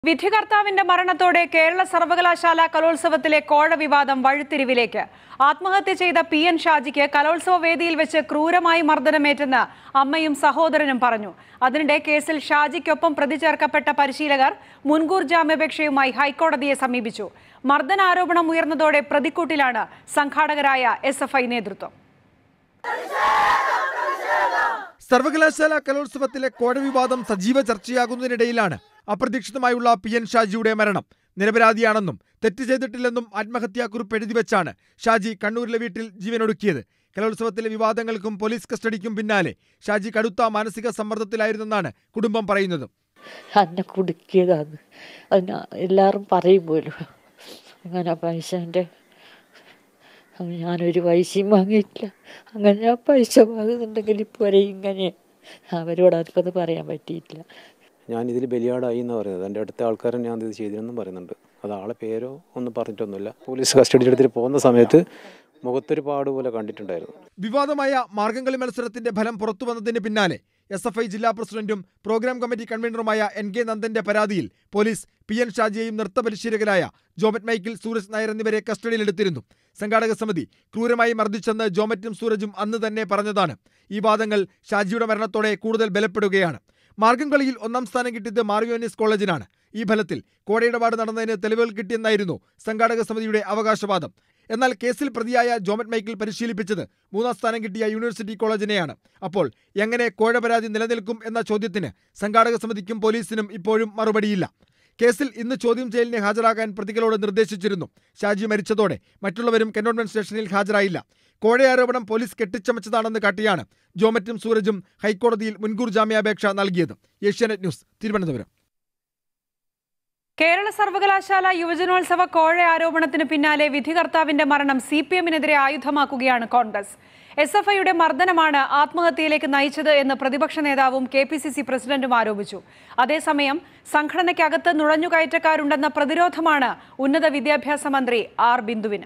വിധികർത്താവിന്റെ മരണത്തോടെ കേരള സർവകലാശാല കലോത്സവത്തിലെ കോഴ വിവാദം വഴിത്തിരിവിലേക്ക് ആത്മഹത്യ ചെയ്ത പി എൻ ഷാജിക്ക് കലോത്സവ വേദിയിൽ വെച്ച് ക്രൂരമായി മർദ്ദനമേറ്റെന്ന് അമ്മയും സഹോദരനും പറഞ്ഞു അതിനിടെ കേസിൽ ഷാജിക്കൊപ്പം പ്രതി ചേർക്കപ്പെട്ട പരിശീലകർ മുൻകൂർ ജാമ്യാപേക്ഷയുമായി ഹൈക്കോടതിയെ സമീപിച്ചു മർദ്ദനാരോപണം ഉയർന്നതോടെ പ്രതിക്കൂട്ടിലാണ് സംഘാടകരായ എസ് നേതൃത്വം സർവകലാശാല കലോത്സവത്തിലെ കോഴ വിവാദം സജീവ ചർച്ചയാകുന്നതിനിടയിലാണ് അപ്രതീക്ഷിതമായുള്ള പി എൻ ഷാജിയുടെ മരണം നിരപരാധിയാണെന്നും തെറ്റ് ചെയ്തിട്ടില്ലെന്നും ആത്മഹത്യാക്കുറിപ്പ് എഴുതി വെച്ചാണ് ഷാജി കണ്ണൂരിലെ വീട്ടിൽ ജീവനൊടുക്കിയത് കലോത്സവത്തിലെ വിവാദങ്ങൾക്കും പോലീസ് കസ്റ്റഡിക്കും പിന്നാലെ ഷാജി കടുത്ത മാനസിക സമ്മർദ്ദത്തിലായിരുന്നെന്നാണ് കുടുംബം പറയുന്നത് എന്നെ കുടുക്കിയതാണ് അതിന് എല്ലാവരും പറയും പോലും അങ്ങനെ പൈസൻ്റെ ഞാനൊരു പൈസയും വാങ്ങിയിട്ടില്ല അങ്ങനെ ഞാൻ പൈസ വാങ്ങുന്നുണ്ടെങ്കിൽ ഇപ്പോൾ ഇങ്ങനെ അവരോട് അതൊക്കെ പറയാൻ പറ്റിയിട്ടില്ല ഞാൻ ഇതിൽ ബലിയാടായി എന്ന് പറയുന്നത് എൻ്റെ അടുത്ത ആൾക്കാരൻ ഞാൻ ഇത് ചെയ്തിരുന്നും പറയുന്നുണ്ട് അത് ആളെ പേരോ ഒന്നും പറഞ്ഞിട്ടൊന്നുമില്ല പോലീസ് കസ്റ്റഡി എടുത്തിട്ട് പോകുന്ന സമയത്ത് മുഖത്തൊരു പാട് പോലെ കണ്ടിട്ടുണ്ടായിരുന്നു വിവാദമായ മാർഗംകളി മത്സരത്തിന്റെ ഫലം പുറത്തു വന്നതിന് പിന്നാലെ എസ് എഫ് ഐ ജില്ലാ പ്രസിഡന്റും പ്രോഗ്രാം കമ്മിറ്റി കൺവീനറുമായ എൻ കെ നന്ദന്റെ പരാതിയിൽ പോലീസ് പി എൻ ഷാജിയെയും നൃത്ത പരിശീലകരായ ജോമറ്റ് മൈക്കിൾ സൂരജ് നായർ എന്നിവരെ കസ്റ്റഡിയിലെടുത്തിരുന്നു സംഘാടക സമിതി ക്രൂരമായി മർദ്ദിച്ചെന്ന് ജോമറ്റും സൂരജും അന്ന് തന്നെ പറഞ്ഞതാണ് ഈ വാദങ്ങൾ ഷാജിയുടെ മരണത്തോടെ കൂടുതൽ ബലപ്പെടുകയാണ് മാർഗംകളിയിൽ ഒന്നാം സ്ഥാനം കിട്ടിയത് മാർയോനിസ് കോളേജിനാണ് ഈ ഫലത്തിൽ കോടയിടപാട് നടന്നതിന് തെളിവുകൾ കിട്ടിയെന്നായിരുന്നു സംഘാടക സമിതിയുടെ അവകാശവാദം എന്നാൽ കേസിൽ പ്രതിയായ ജോമറ്റ് മൈക്കിൾ പരിശീലിപ്പിച്ചത് മൂന്നാം സ്ഥാനം കിട്ടിയ യൂണിവേഴ്സിറ്റി കോളേജിനെയാണ് അപ്പോൾ എങ്ങനെ കോഴ പരാതി നിലനിൽക്കും എന്ന ചോദ്യത്തിന് സംഘാടക സമിതിക്കും പോലീസിനും ഇപ്പോഴും മറുപടിയില്ല കേസിൽ ഇന്ന് ചോദ്യം ചെയ്യലിന് ഹാജരാകാൻ പ്രതികളോട് നിർദ്ദേശിച്ചിരുന്നു ഷാജി മരിച്ചതോടെ മറ്റുള്ളവരും കന്റോൺമെന്റ് സ്റ്റേഷനിൽ ഹാജരായില്ല കോഴയാരോപണം പോലീസ് കെട്ടിച്ചമച്ചതാണെന്ന് കാട്ടിയാണ് ജോമറ്റും സൂരജും ഹൈക്കോടതിയിൽ മുൻകൂർ ജാമ്യാപേക്ഷ നൽകിയത് ഏഷ്യാനെറ്റ് ന്യൂസ് തിരുവനന്തപുരം കേരള സർവകലാശാല യുവജനോത്സവ കോഴ ആരോപണത്തിന് പിന്നാലെ വിധികർത്താവിന്റെ മരണം സി പി എമ്മിനെതിരെ ആയുധമാക്കുകയാണ് കോൺഗ്രസ് എസ് എഫ് ഐയുടെ മർദ്ദനമാണ് ആത്മഹത്യയിലേക്ക് നയിച്ചത് എന്ന് പ്രതിപക്ഷ നേതാവും കെ പി സി സി പ്രസിഡന്റും ആരോപിച്ചു അതേസമയം സംഘടനയ്ക്കകത്ത് നുഴഞ്ഞുകയറ്റക്കാരുണ്ടെന്ന പ്രതിരോധമാണ് ഉന്നത വിദ്യാഭ്യാസ മന്ത്രി ആർ ബിന്ദുവിന്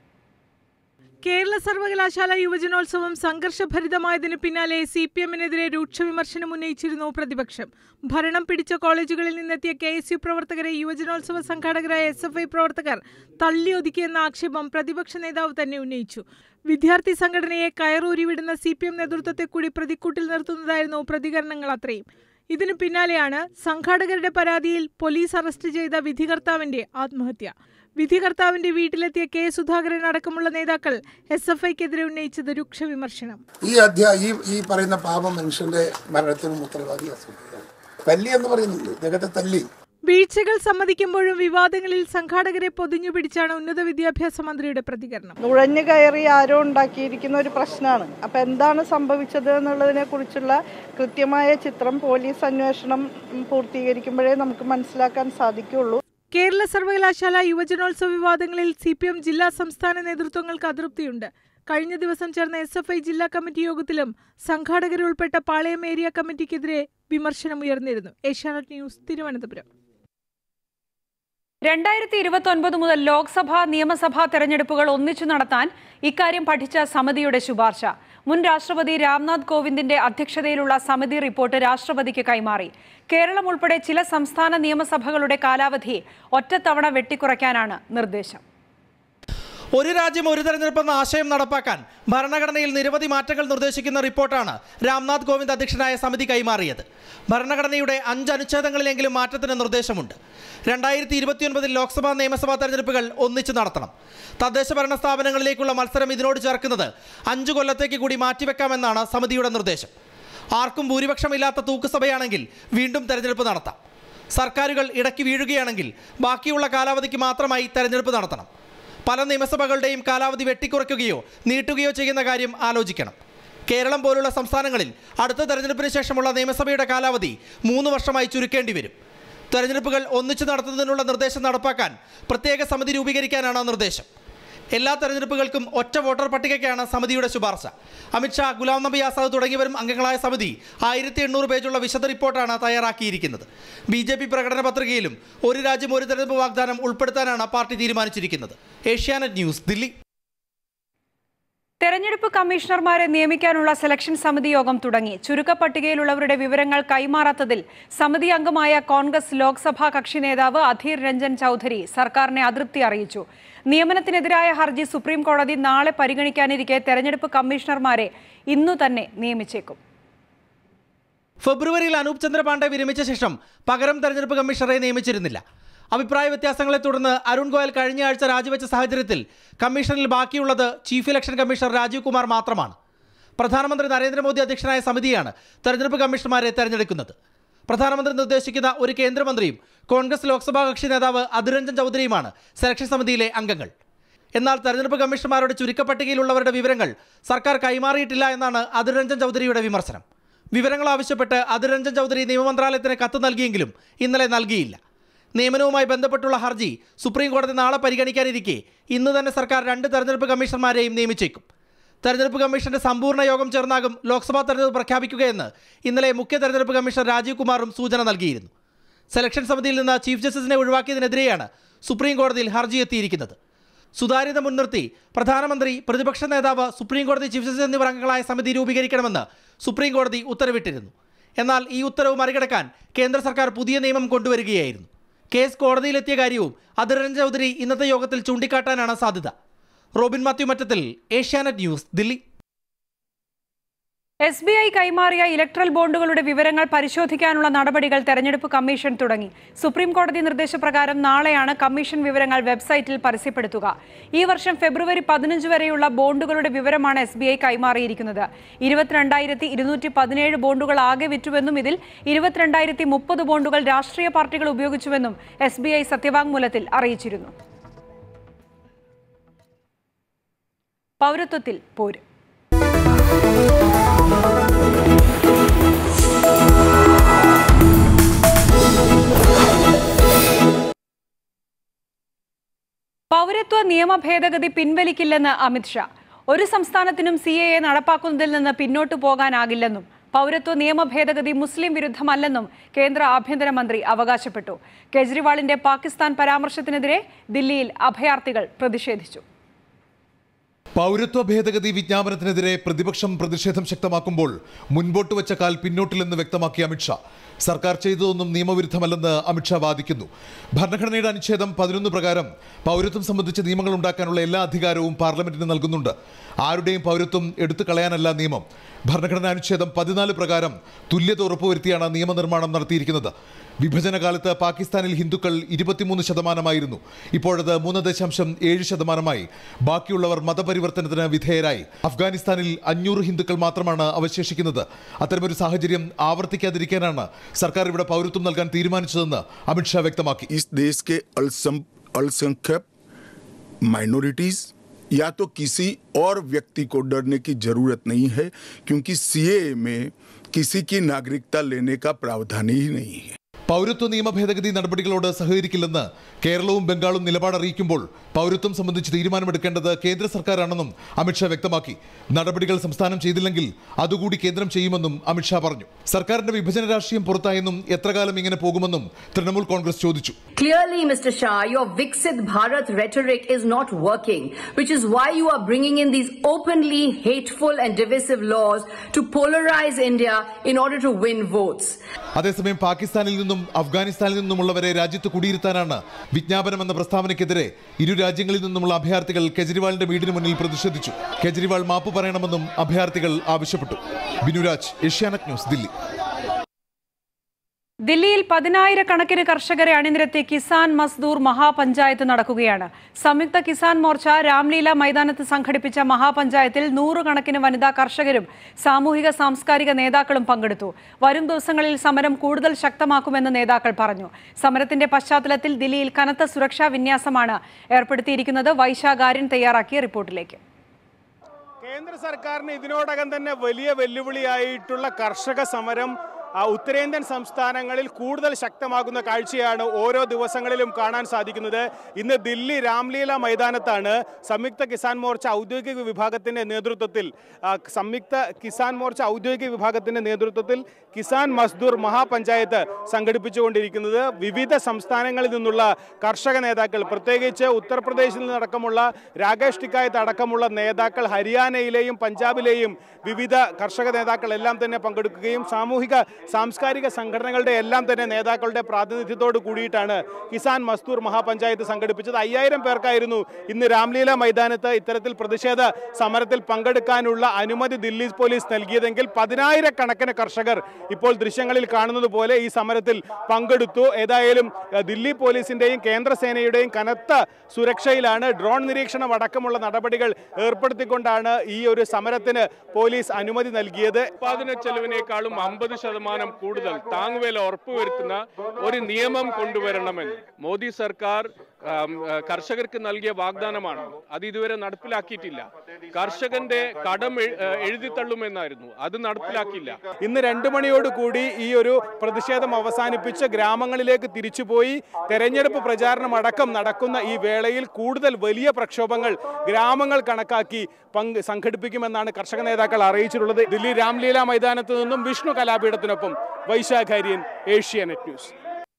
കേരള സർവകലാശാല യുവജനോത്സവം സംഘർഷഭരിതമായതിനു പിന്നാലെ സി പി എമ്മിനെതിരെ രൂക്ഷ വിമർശനം ഉന്നയിച്ചിരുന്നു പ്രതിപക്ഷം ഭരണം പിടിച്ച കോളേജുകളിൽ നിന്നെത്തിയ കെ എസ് യു പ്രവർത്തകരെ യുവജനോത്സവ സംഘാടകരായ എസ് എഫ് ഐ പ്രവർത്തകർ തള്ളിയൊതുക്കിയെന്ന ആക്ഷേപം പ്രതിപക്ഷ നേതാവ് തന്നെ ഉന്നയിച്ചു വിദ്യാർത്ഥി സംഘടനയെ കയറൂരി വിടുന്ന സി പി എം നേതൃത്വത്തെ കൂടി പ്രതിക്കൂട്ടിൽ നിർത്തുന്നതായിരുന്നു പ്രതികരണങ്ങൾ അത്രയും ഇതിനു പിന്നാലെയാണ് സംഘാടകരുടെ പരാതിയിൽ പോലീസ് അറസ്റ്റ് ചെയ്ത വിധികർത്താവിന്റെ ആത്മഹത്യ വിധികർത്താവിന്റെ വീട്ടിലെത്തിയ കെ സുധാകരൻ അടക്കമുള്ള നേതാക്കൾ എസ് എഫ് ഐക്കെതിരെ ഉന്നയിച്ചത് രൂക്ഷ വിമർശനം ഈ അധ്യായ ഈ ഈ പറയുന്ന പാപ മനുഷ്യന്റെ മരണത്തിനും ഉത്തരവാദി അസുഖം തല്ലി എന്ന് പറയുന്നുണ്ട് ഇദ്ദേഹത്തെ തല്ലി വീഴ്ചകൾ സമ്മതിക്കുമ്പോഴും വിവാദങ്ങളിൽ സംഘാടകരെ പൊതിഞ്ഞു പിടിച്ചാണ് ഉന്നത വിദ്യാഭ്യാസ മന്ത്രിയുടെ പ്രതികരണം നുഴഞ്ഞു കയറി ആരോ ഉണ്ടാക്കിയിരിക്കുന്ന ഒരു പ്രശ്നമാണ് അപ്പം എന്താണ് സംഭവിച്ചത് എന്നുള്ളതിനെ കുറിച്ചുള്ള കൃത്യമായ ചിത്രം പോലീസ് അന്വേഷണം ഉം, പൂർത്തീകരിക്കുമ്പോഴേ നമുക്ക് മനസ്സിലാക്കാൻ സാധിക്കുള്ളൂ കേരള സർവകലാശാല യുവജനോത്സവ വിവാദങ്ങളിൽ സി പി എം ജില്ലാ സംസ്ഥാന നേതൃത്വങ്ങൾക്ക് അതൃപ്തിയുണ്ട് കഴിഞ്ഞ ദിവസം ചേർന്ന എസ് എഫ് ഐ ജില്ലാ കമ്മിറ്റി യോഗത്തിലും സംഘാടകരുൾപ്പെട്ട പാളയം ഏരിയ കമ്മിറ്റിക്കെതിരെ വിമർശനം ഉയർന്നിരുന്നു ഏഷ്യാനെറ്റ് ന്യൂസ് തിരുവനന്തപുരം രണ്ടായിരത്തി ഇരുപത്തി ഒൻപത് മുതൽ ലോക്സഭാ നിയമസഭാ തെരഞ്ഞെടുപ്പുകൾ ഒന്നിച്ചു നടത്താൻ ഇക്കാര്യം പഠിച്ച സമിതിയുടെ ശുപാർശ മുൻ രാഷ്ട്രപതി രാംനാഥ് കോവിന്ദിന്റെ അധ്യക്ഷതയിലുള്ള സമിതി റിപ്പോർട്ട് രാഷ്ട്രപതിക്ക് കൈമാറി കേരളം ഉൾപ്പെടെ ചില സംസ്ഥാന നിയമസഭകളുടെ കാലാവധി ഒറ്റത്തവണ വെട്ടിക്കുറയ്ക്കാനാണ് നിർദ്ദേശം ഒരു രാജ്യം ഒരു തെരഞ്ഞെടുപ്പ് എന്ന ആശയം നടപ്പാക്കാൻ ഭരണഘടനയിൽ നിരവധി മാറ്റങ്ങൾ നിർദ്ദേശിക്കുന്ന റിപ്പോർട്ടാണ് രാംനാഥ് കോവിന്ദ് അധ്യക്ഷനായ സമിതി കൈമാറിയത് ഭരണഘടനയുടെ അഞ്ച് അനുച്ഛേദങ്ങളിലെങ്കിലും മാറ്റത്തിന് നിർദ്ദേശമുണ്ട് രണ്ടായിരത്തി ഇരുപത്തിയൊൻപതിൽ ലോക്സഭാ നിയമസഭാ തെരഞ്ഞെടുപ്പുകൾ ഒന്നിച്ചു നടത്തണം തദ്ദേശ ഭരണ സ്ഥാപനങ്ങളിലേക്കുള്ള മത്സരം ഇതിനോട് ചേർക്കുന്നത് അഞ്ചു കൊല്ലത്തേക്ക് കൂടി മാറ്റിവെക്കാമെന്നാണ് സമിതിയുടെ നിർദ്ദേശം ആർക്കും ഭൂരിപക്ഷമില്ലാത്ത തൂക്കുസഭയാണെങ്കിൽ വീണ്ടും തെരഞ്ഞെടുപ്പ് നടത്താം സർക്കാരുകൾ ഇടയ്ക്ക് വീഴുകയാണെങ്കിൽ ബാക്കിയുള്ള കാലാവധിക്ക് മാത്രമായി തെരഞ്ഞെടുപ്പ് നടത്തണം പല നിയമസഭകളുടെയും കാലാവധി വെട്ടിക്കുറയ്ക്കുകയോ നീട്ടുകയോ ചെയ്യുന്ന കാര്യം ആലോചിക്കണം കേരളം പോലുള്ള സംസ്ഥാനങ്ങളിൽ അടുത്ത തെരഞ്ഞെടുപ്പിന് ശേഷമുള്ള നിയമസഭയുടെ കാലാവധി മൂന്ന് വർഷമായി ചുരുക്കേണ്ടി വരും തെരഞ്ഞെടുപ്പുകൾ ഒന്നിച്ചു നടത്തുന്നതിനുള്ള നിർദ്ദേശം നടപ്പാക്കാൻ പ്രത്യേക സമിതി രൂപീകരിക്കാനാണ് നിർദ്ദേശം എല്ലാ തെരഞ്ഞെടുപ്പുകൾക്കും ഒറ്റ വോട്ടർ പട്ടികയ്ക്കാണ് സമിതിയുടെ ശുപാർശ അമിത്ഷാ ഗുലാം നബി ആസാദ് തുടങ്ങിയവരും അംഗങ്ങളായ സമിതി ആയിരത്തി എണ്ണൂറ് പേജുള്ള വിശദ റിപ്പോർട്ടാണ് തയ്യാറാക്കിയിരിക്കുന്നത് ബി ജെ പി പ്രകടന പത്രികയിലും ഒരു രാജ്യം ഒരു തെരഞ്ഞെടുപ്പ് വാഗ്ദാനം ഉൾപ്പെടുത്താനാണ് പാർട്ടി തീരുമാനിച്ചിരിക്കുന്നത് ഏഷ്യാനെറ്റ് ന്യൂസ് ദില്ലി തെരഞ്ഞെടുപ്പ് കമ്മീഷണർമാരെ നിയമിക്കാനുള്ള സെലക്ഷൻ സമിതി യോഗം തുടങ്ങി ചുരുക്കപ്പട്ടികയിലുള്ളവരുടെ വിവരങ്ങൾ കൈമാറാത്തതിൽ സമിതി അംഗമായ കോൺഗ്രസ് ലോക്സഭാ കക്ഷി നേതാവ് അധീർ രഞ്ജൻ ചൌധരി സർക്കാരിനെ അതൃപ്തി അറിയിച്ചു നിയമനത്തിനെതിരായ ഹർജി സുപ്രീം കോടതി നാളെ പരിഗണിക്കാനിരിക്കെ തെരഞ്ഞെടുപ്പ് കമ്മീഷണർമാരെ ഇന്നു തന്നെ നിയമിച്ചേക്കും ഫെബ്രുവരിയിൽ അനൂപ് ചന്ദ്ര പാണ്ഡെ വിരമിച്ച ശേഷം പകരം തെരഞ്ഞെടുപ്പ് കമ്മീഷണറെ നിയമിച്ചിരുന്നില്ല അഭിപ്രായ വ്യത്യാസങ്ങളെ തുടർന്ന് അരുൺ ഗോയൽ കഴിഞ്ഞ ആഴ്ച രാജിവെച്ച സാഹചര്യത്തിൽ കമ്മീഷനിൽ ബാക്കിയുള്ളത് chief election commissioner Rajeev Kumar മാത്രമാണ് പ്രധാനമന്ത്രി നരേന്ദ്രമോദി അധ്യക്ഷനായ സമിതിയാണ് തെരഞ്ഞെടുപ്പ് കമ്മീഷണർമാരെ തെരഞ്ഞെടുക്കുന്നത് പ്രധാനമന്ത്രി നിർദ്ദേശിക്കുന്ന ഒരു കേന്ദ്രമന്ത്രിയും കോൺഗ്രസ് ലോക്സഭാ കക്ഷി നേതാവ് അതിരഞ്ജൻ ചൗധരിയുമാണ് സെലക്ഷൻ സമിതിയിലെ അംഗങ്ങൾ എന്നാൽ തെരഞ്ഞെടുപ്പ് കമ്മീഷണർമാരുടെ ചുരുക്കപ്പട്ടികയിലുള്ളവരുടെ വിവരങ്ങൾ സർക്കാർ കൈമാറിയിട്ടില്ല എന്നാണ് അതിരഞ്ജൻ ചൗധരിയുടെ വിമർശനം വിവരങ്ങൾ ആവശ്യപ്പെട്ട് അതിരഞ്ജൻ ചൗധരി നിയമമന്ത്രാലയത്തിന് കത്ത് നൽകിയെങ്കിലും ഇന്നലെ നൽകിയില്ല നിയമനവുമായി ബന്ധപ്പെട്ടുള്ള ഹർജി സുപ്രീം കോടതി നാളെ പരിഗണിക്കാനിരിക്കെ ഇന്ന് തന്നെ സർക്കാർ രണ്ട് തെരഞ്ഞെടുപ്പ് കമ്മീഷണർമാരെയും നിയമിച്ചേക്കും തെരഞ്ഞെടുപ്പ് കമ്മീഷന്റെ സമ്പൂർണ്ണ യോഗം ചേർന്നാകും ലോക്സഭാ തെരഞ്ഞെടുപ്പ് പ്രഖ്യാപിക്കുകയെന്ന് ഇന്നലെ മുഖ്യ തെരഞ്ഞെടുപ്പ് കമ്മീഷണർ രാജീവ് കുമാറും സൂചന നൽകിയിരുന്നു സെലക്ഷൻ സമിതിയിൽ നിന്ന് ചീഫ് ജസ്റ്റിസിനെ ഒഴിവാക്കിയതിനെതിരെയാണ് സുപ്രീം കോടതിയിൽ ഹർജി എത്തിയിരിക്കുന്നത് സുതാര്യത മുൻനിർത്തി പ്രധാനമന്ത്രി പ്രതിപക്ഷ നേതാവ് സുപ്രീം കോടതി ചീഫ് ജസ്റ്റിസ് എന്നിവർ അംഗങ്ങളായ സമിതി രൂപീകരിക്കണമെന്ന് സുപ്രീം കോടതി ഉത്തരവിട്ടിരുന്നു എന്നാൽ ഈ ഉത്തരവ് മറികടക്കാൻ കേന്ദ്ര സർക്കാർ പുതിയ നിയമം കൊണ്ടുവരികയായിരുന്നു കേസ് കോടതിയിലെത്തിയ കാര്യവും അതിരഞ്ജൻ ചൗധരി ഇന്നത്തെ യോഗത്തിൽ ചൂണ്ടിക്കാട്ടാനാണ് സാധ്യത Robin Mathew Mattathil Asianet news Delhi S B I കൈമാറിയ ഇലക്ട്രൽ ബോണ്ടുകളുടെ വിവരങ്ങൾ പരിശോധിക്കാനുള്ള നടപടികൾ തെരഞ്ഞെടുപ്പ് കമ്മീഷൻ തുടങ്ങി സുപ്രീം കോടതി നിർദ്ദേശപ്രകാരം നാളെയാണ് കമ്മീഷൻ വിവരങ്ങൾ വെബ്സൈറ്റിൽ പരസ്യപ്പെടുത്തുക ഈ വർഷം ഫെബ്രുവരി പതിനഞ്ച് വരെയുള്ള ബോണ്ടുകളുടെ വിവരമാണ് എസ് ബി ഐ കൈമാറിയിരിക്കുന്നത് ഇരുപത്തിരണ്ടായിരത്തി ഇരുന്നൂറ്റി പതിനേഴ് ബോണ്ടുകൾ ആകെ വിറ്റുവെന്നും ഇതിൽ ഇരുപത്തിരണ്ടായിരത്തി മുപ്പത് ബോണ്ടുകൾ രാഷ്ട്രീയ പാർട്ടികൾ ഉപയോഗിച്ചുവെന്നും എസ് ബി ഐ സത്യവാങ്മൂലത്തിൽ അറിയിച്ചിരുന്നു പൗരത്വത്തിൽ പോര് പൗരത്വ നിയമ ഭേദഗതി പിൻവലിക്കില്ലെന്ന് അമിത്ഷാ ഒരു സംസ്ഥാനത്തിനും സി എ എ നടപ്പാക്കുന്നതിൽ നിന്ന് പിന്നോട്ടു പോകാനാകില്ലെന്നും പൗരത്വ നിയമ ഭേദഗതി മുസ്ലിം വിരുദ്ധമല്ലെന്നും കേന്ദ്ര ആഭ്യന്തരമന്ത്രി അവകാശപ്പെട്ടു കെജ്രിവാളിന്റെ പാകിസ്ഥാൻ പരാമർശത്തിനെതിരെ ദില്ലിയിൽ അഭയാർത്ഥികൾ പ്രതിഷേധിച്ചു പൗരത്വ ഭേദഗതി വിജ്ഞാപനത്തിനെതിരെ പ്രതിപക്ഷം പ്രതിഷേധം ശക്തമാക്കുമ്പോൾ മുൻപോട്ട് വെച്ച കാൽ പിന്നോട്ടില്ലെന്ന് വ്യക്തമാക്കിയ അമിത്ഷാ സർക്കാർ ചെയ്തതൊന്നും നിയമവിരുദ്ധമല്ലെന്ന് അമിത്ഷാ വാദിക്കുന്നു ഭരണഘടനയുടെ അനുച്ഛേദം പതിനൊന്ന് പ്രകാരം പൗരത്വം സംബന്ധിച്ച് നിയമങ്ങൾ ഉണ്ടാക്കാനുള്ള എല്ലാ അധികാരവും പാർലമെന്റിന് നൽകുന്നുണ്ട് ആരുടെയും പൗരത്വം എടുത്തു കളയാനല്ല നിയമം ഭരണഘടനാ അനുച്ഛേദം പതിനാല് പ്രകാരം തുല്യത ഉറപ്പുവരുത്തിയാണ് നിയമനിർമ്മാണം നടത്തിയിരിക്കുന്നത് വിഭജന കാലത്ത് പാകിസ്ഥാനിൽ ഹിന്ദുക്കൾ ഇരുപത്തിമൂന്ന് ശതമാനമായിരുന്നു ഇപ്പോഴത് മൂന്ന് ദശാംശം ഏഴ് ശതമാനമായി ബാക്കിയുള്ളവർ മതപരിവർത്തനത്തിന് വിധേയരായി അഫ്ഗാനിസ്ഥാനിൽ അഞ്ഞൂറ് ഹിന്ദുക്കൾ മാത്രമാണ് അവശേഷിക്കുന്നത് അത്തരമൊരു സാഹചര്യം ആവർത്തിക്കാതിരിക്കാനാണ് സർക്കാർ ഇവിടെ പൗരത്വം നൽകാൻ തീരുമാനിച്ചതെന്ന് അമിത്ഷാ വ്യക്തമാക്കി इस देश के अल्सम अल्पसंख्यक माइनॉरिटीज या तो किसी और व्यक्ति को डरने की जरूरत नहीं है क्योंकि सीए में किसी की नागरिकता लेने का प्रावधान ही नहीं है പൗരത്വ നിയമ ഭേദഗതി നടപടികളോട് സഹകരിക്കില്ലെന്ന് കേരളവും ബംഗാളും നിലപാടറിയിക്കുമ്പോൾ പൗരത്വം സംബന്ധിച്ച് തീരുമാനമെടുക്കേണ്ടത് കേന്ദ്ര സർക്കാരാണെന്നും അമിത്ഷാ വ്യക്തമാക്കി നടപടികൾ സംസ്ഥാനം ചെയ്തില്ലെങ്കിൽ അതുകൂടി കേന്ദ്രം ചെയ്യുമെന്നും അമിത്ഷാ പറഞ്ഞു സർക്കാരിന്റെ വിഭജന രാഷ്ട്രീയം പുറത്തായെന്നും എത്ര കാലം ഇങ്ങനെ പോകുമെന്നും തൃണമൂൽ കോൺഗ്രസ് ചോദിച്ചു Clearly, Mr. Shah, your Viksit Bharat rhetoric is not working, which is why you are bringing in these openly hateful and divisive laws to polarize India in order to win votes. അതേസമയം പാകിസ്ഥാനിൽ നിന്നും അഫ്ഗാനിസ്ഥാനിൽ നിന്നുമുള്ളവരെ രാജ്യത്ത് കുടിയിരുത്താനാണ് വിജ്ഞാപനം എന്ന പ്രസ്താവനയ്ക്കെതിരെ ഇരു രാജ്യങ്ങളിൽ നിന്നുമുള്ള അഭയാർത്ഥികൾ കെജ്രിവാളിന്റെ വീടിന് മുന്നിൽ പ്രതിഷേധിച്ചു കെജ്രിവാൾ മാപ്പ് പറയണമെന്നും അഭയാർത്ഥികൾ ആവശ്യപ്പെട്ടു ബിനുരാജ് ഏഷ്യാനെറ്റ് ന്യൂസ് ദില്ലി ദില്ലിയിൽ പതിനായിരക്കണക്കിന് കർഷകരെ അണിനിരത്തി കിസാൻ മസ്ദൂർ മഹാപഞ്ചായത്ത് നടക്കുകയാണ് സംയുക്ത കിസാൻ മോർച്ച രാംലീല മൈതാനത്ത് സംഘടിപ്പിച്ച മഹാപഞ്ചായത്തിൽ നൂറുകണക്കിന് വനിതാ കർഷകരും സാമൂഹിക സാംസ്കാരിക നേതാക്കളും പങ്കെടുത്തു വരും ദിവസങ്ങളിൽ സമരം കൂടുതൽ ശക്തമാക്കുമെന്ന് നേതാക്കൾ പറഞ്ഞു സമരത്തിന്റെ പശ്ചാത്തലത്തിൽ ദില്ലിയിൽ കനത്ത സുരക്ഷാ വിന്യാസമാണ് ഏർപ്പെടുത്തിയിരിക്കുന്നത് വൈശാഖാര്യൻ തയ്യാറാക്കിയ റിപ്പോർട്ടിലേക്ക് കേന്ദ്ര സർക്കാരിന് ഇതിനോടകം തന്നെ വലിയ വെല്ലുവിളിയായിട്ടുള്ള കർഷക സമരം ആ, ഉത്തരേന്ത്യൻ സംസ്ഥാനങ്ങളിൽ കൂടുതൽ ശക്തമാകുന്ന കാഴ്ചയാണ് ഓരോ ദിവസങ്ങളിലും കാണാൻ സാധിക്കുന്നത് ഇന്ന് ദില്ലി രാംലീല മൈതാനത്താണ് സംയുക്ത കിസാൻ മോർച്ച ഔദ്യോഗിക വിഭാഗത്തിന്റെ നേതൃത്വത്തിൽ ആ, സംയുക്ത കിസാൻ മോർച്ച ഔദ്യോഗിക വിഭാഗത്തിന്റെ നേതൃത്വത്തിൽ കിസാൻ മസ്ദൂർ മഹാപഞ്ചായത്ത് സംഘടിപ്പിച്ചുകൊണ്ടിരിക്കുന്നത് വിവിധ സംസ്ഥാനങ്ങളിൽ നിന്നുള്ള കർഷക നേതാക്കൾ പ്രത്യേകിച്ച് ഉത്തർപ്രദേശിൽ നിന്നടക്കമുള്ള രാകേഷ് ടിക്കായത്ത് അടക്കമുള്ള നേതാക്കൾ ഹരിയാനയിലെയും പഞ്ചാബിലെയും വിവിധ കർഷക നേതാക്കൾ എല്ലാം തന്നെ പങ്കെടുക്കുകയും സാമൂഹിക സാംസ്കാരിക സംഘടനകളുടെ എല്ലാം തന്നെ നേതാക്കളുടെ പ്രാതിനിധ്യത്തോട് കൂടിയിട്ടാണ് കിസാൻ മസ്തൂർ മഹാപഞ്ചായത്ത് സംഘടിപ്പിച്ചത് അയ്യായിരം പേർക്കായിരുന്നു ഇന്ന് രാംലീല മൈതാനത്ത് ഇത്തരത്തിൽ പ്രതിഷേധ സമരത്തിൽ പങ്കെടുക്കാനുള്ള അനുമതി ദില്ലി പോലീസ് നൽകിയതെങ്കിൽ പതിനായിരക്കണക്കിന് കർഷകർ ഇപ്പോൾ ദൃശ്യങ്ങളിൽ കാണുന്നത് പോലെ ഈ സമരത്തിൽ പങ്കെടുത്തു ഏതായാലും ഏഹ്, ദില്ലി പോലീസിന്റെയും കേന്ദ്രസേനയുടെയും കനത്ത സുരക്ഷയിലാണ് ഡ്രോൺ നിരീക്ഷണം അടക്കമുള്ള നടപടികൾ ഏർപ്പെടുത്തിക്കൊണ്ടാണ് ഈ ഒരു സമരത്തിന് പോലീസ് അനുമതി നൽകിയത് ഉത്പാദന ചെലവിനേക്കാളും അമ്പത് ശതമാനം കൂടുതൽ താങ്ങുവില ഉറപ്പുവരുത്തുന്ന ഒരു നിയമം കൊണ്ടുവരണമെന്ന് മോദി സർക്കാർ ആം, ആ, കർഷകർക്ക് നൽകിയ വാഗ്ദാനമാണ് അത് ഇതുവരെ നടപ്പിലാക്കിയിട്ടില്ല കർഷകന്റെ കടം എഴു- ആ, എഴുതിത്തള്ളുമെന്നായിരുന്നു അത് നടപ്പിലാക്കിയില്ല ഇന്ന് രണ്ടു മണിയോട് കൂടി ഈ ഒരു പ്രതിഷേധം അവസാനിപ്പിച്ച് ഗ്രാമങ്ങളിലേക്ക് തിരിച്ചുപോയി തെരഞ്ഞെടുപ്പ് പ്രചാരണം അടക്കം നടക്കുന്ന ഈ വേളയിൽ കൂടുതൽ വലിയ പ്രക്ഷോഭങ്ങൾ ഗ്രാമങ്ങൾ കണക്കാക്കി പങ്ക് സംഘടിപ്പിക്കുമെന്നാണ് കർഷക നേതാക്കൾ അറിയിച്ചിട്ടുള്ളത് ദില്ലി രാംലീല മൈതാനത്ത് നിന്നും വിഷ്ണു കലാപീഠത്തിനൊപ്പം വൈശാഖാര്യൻ ഏഷ്യാനെറ്റ് ന്യൂസ്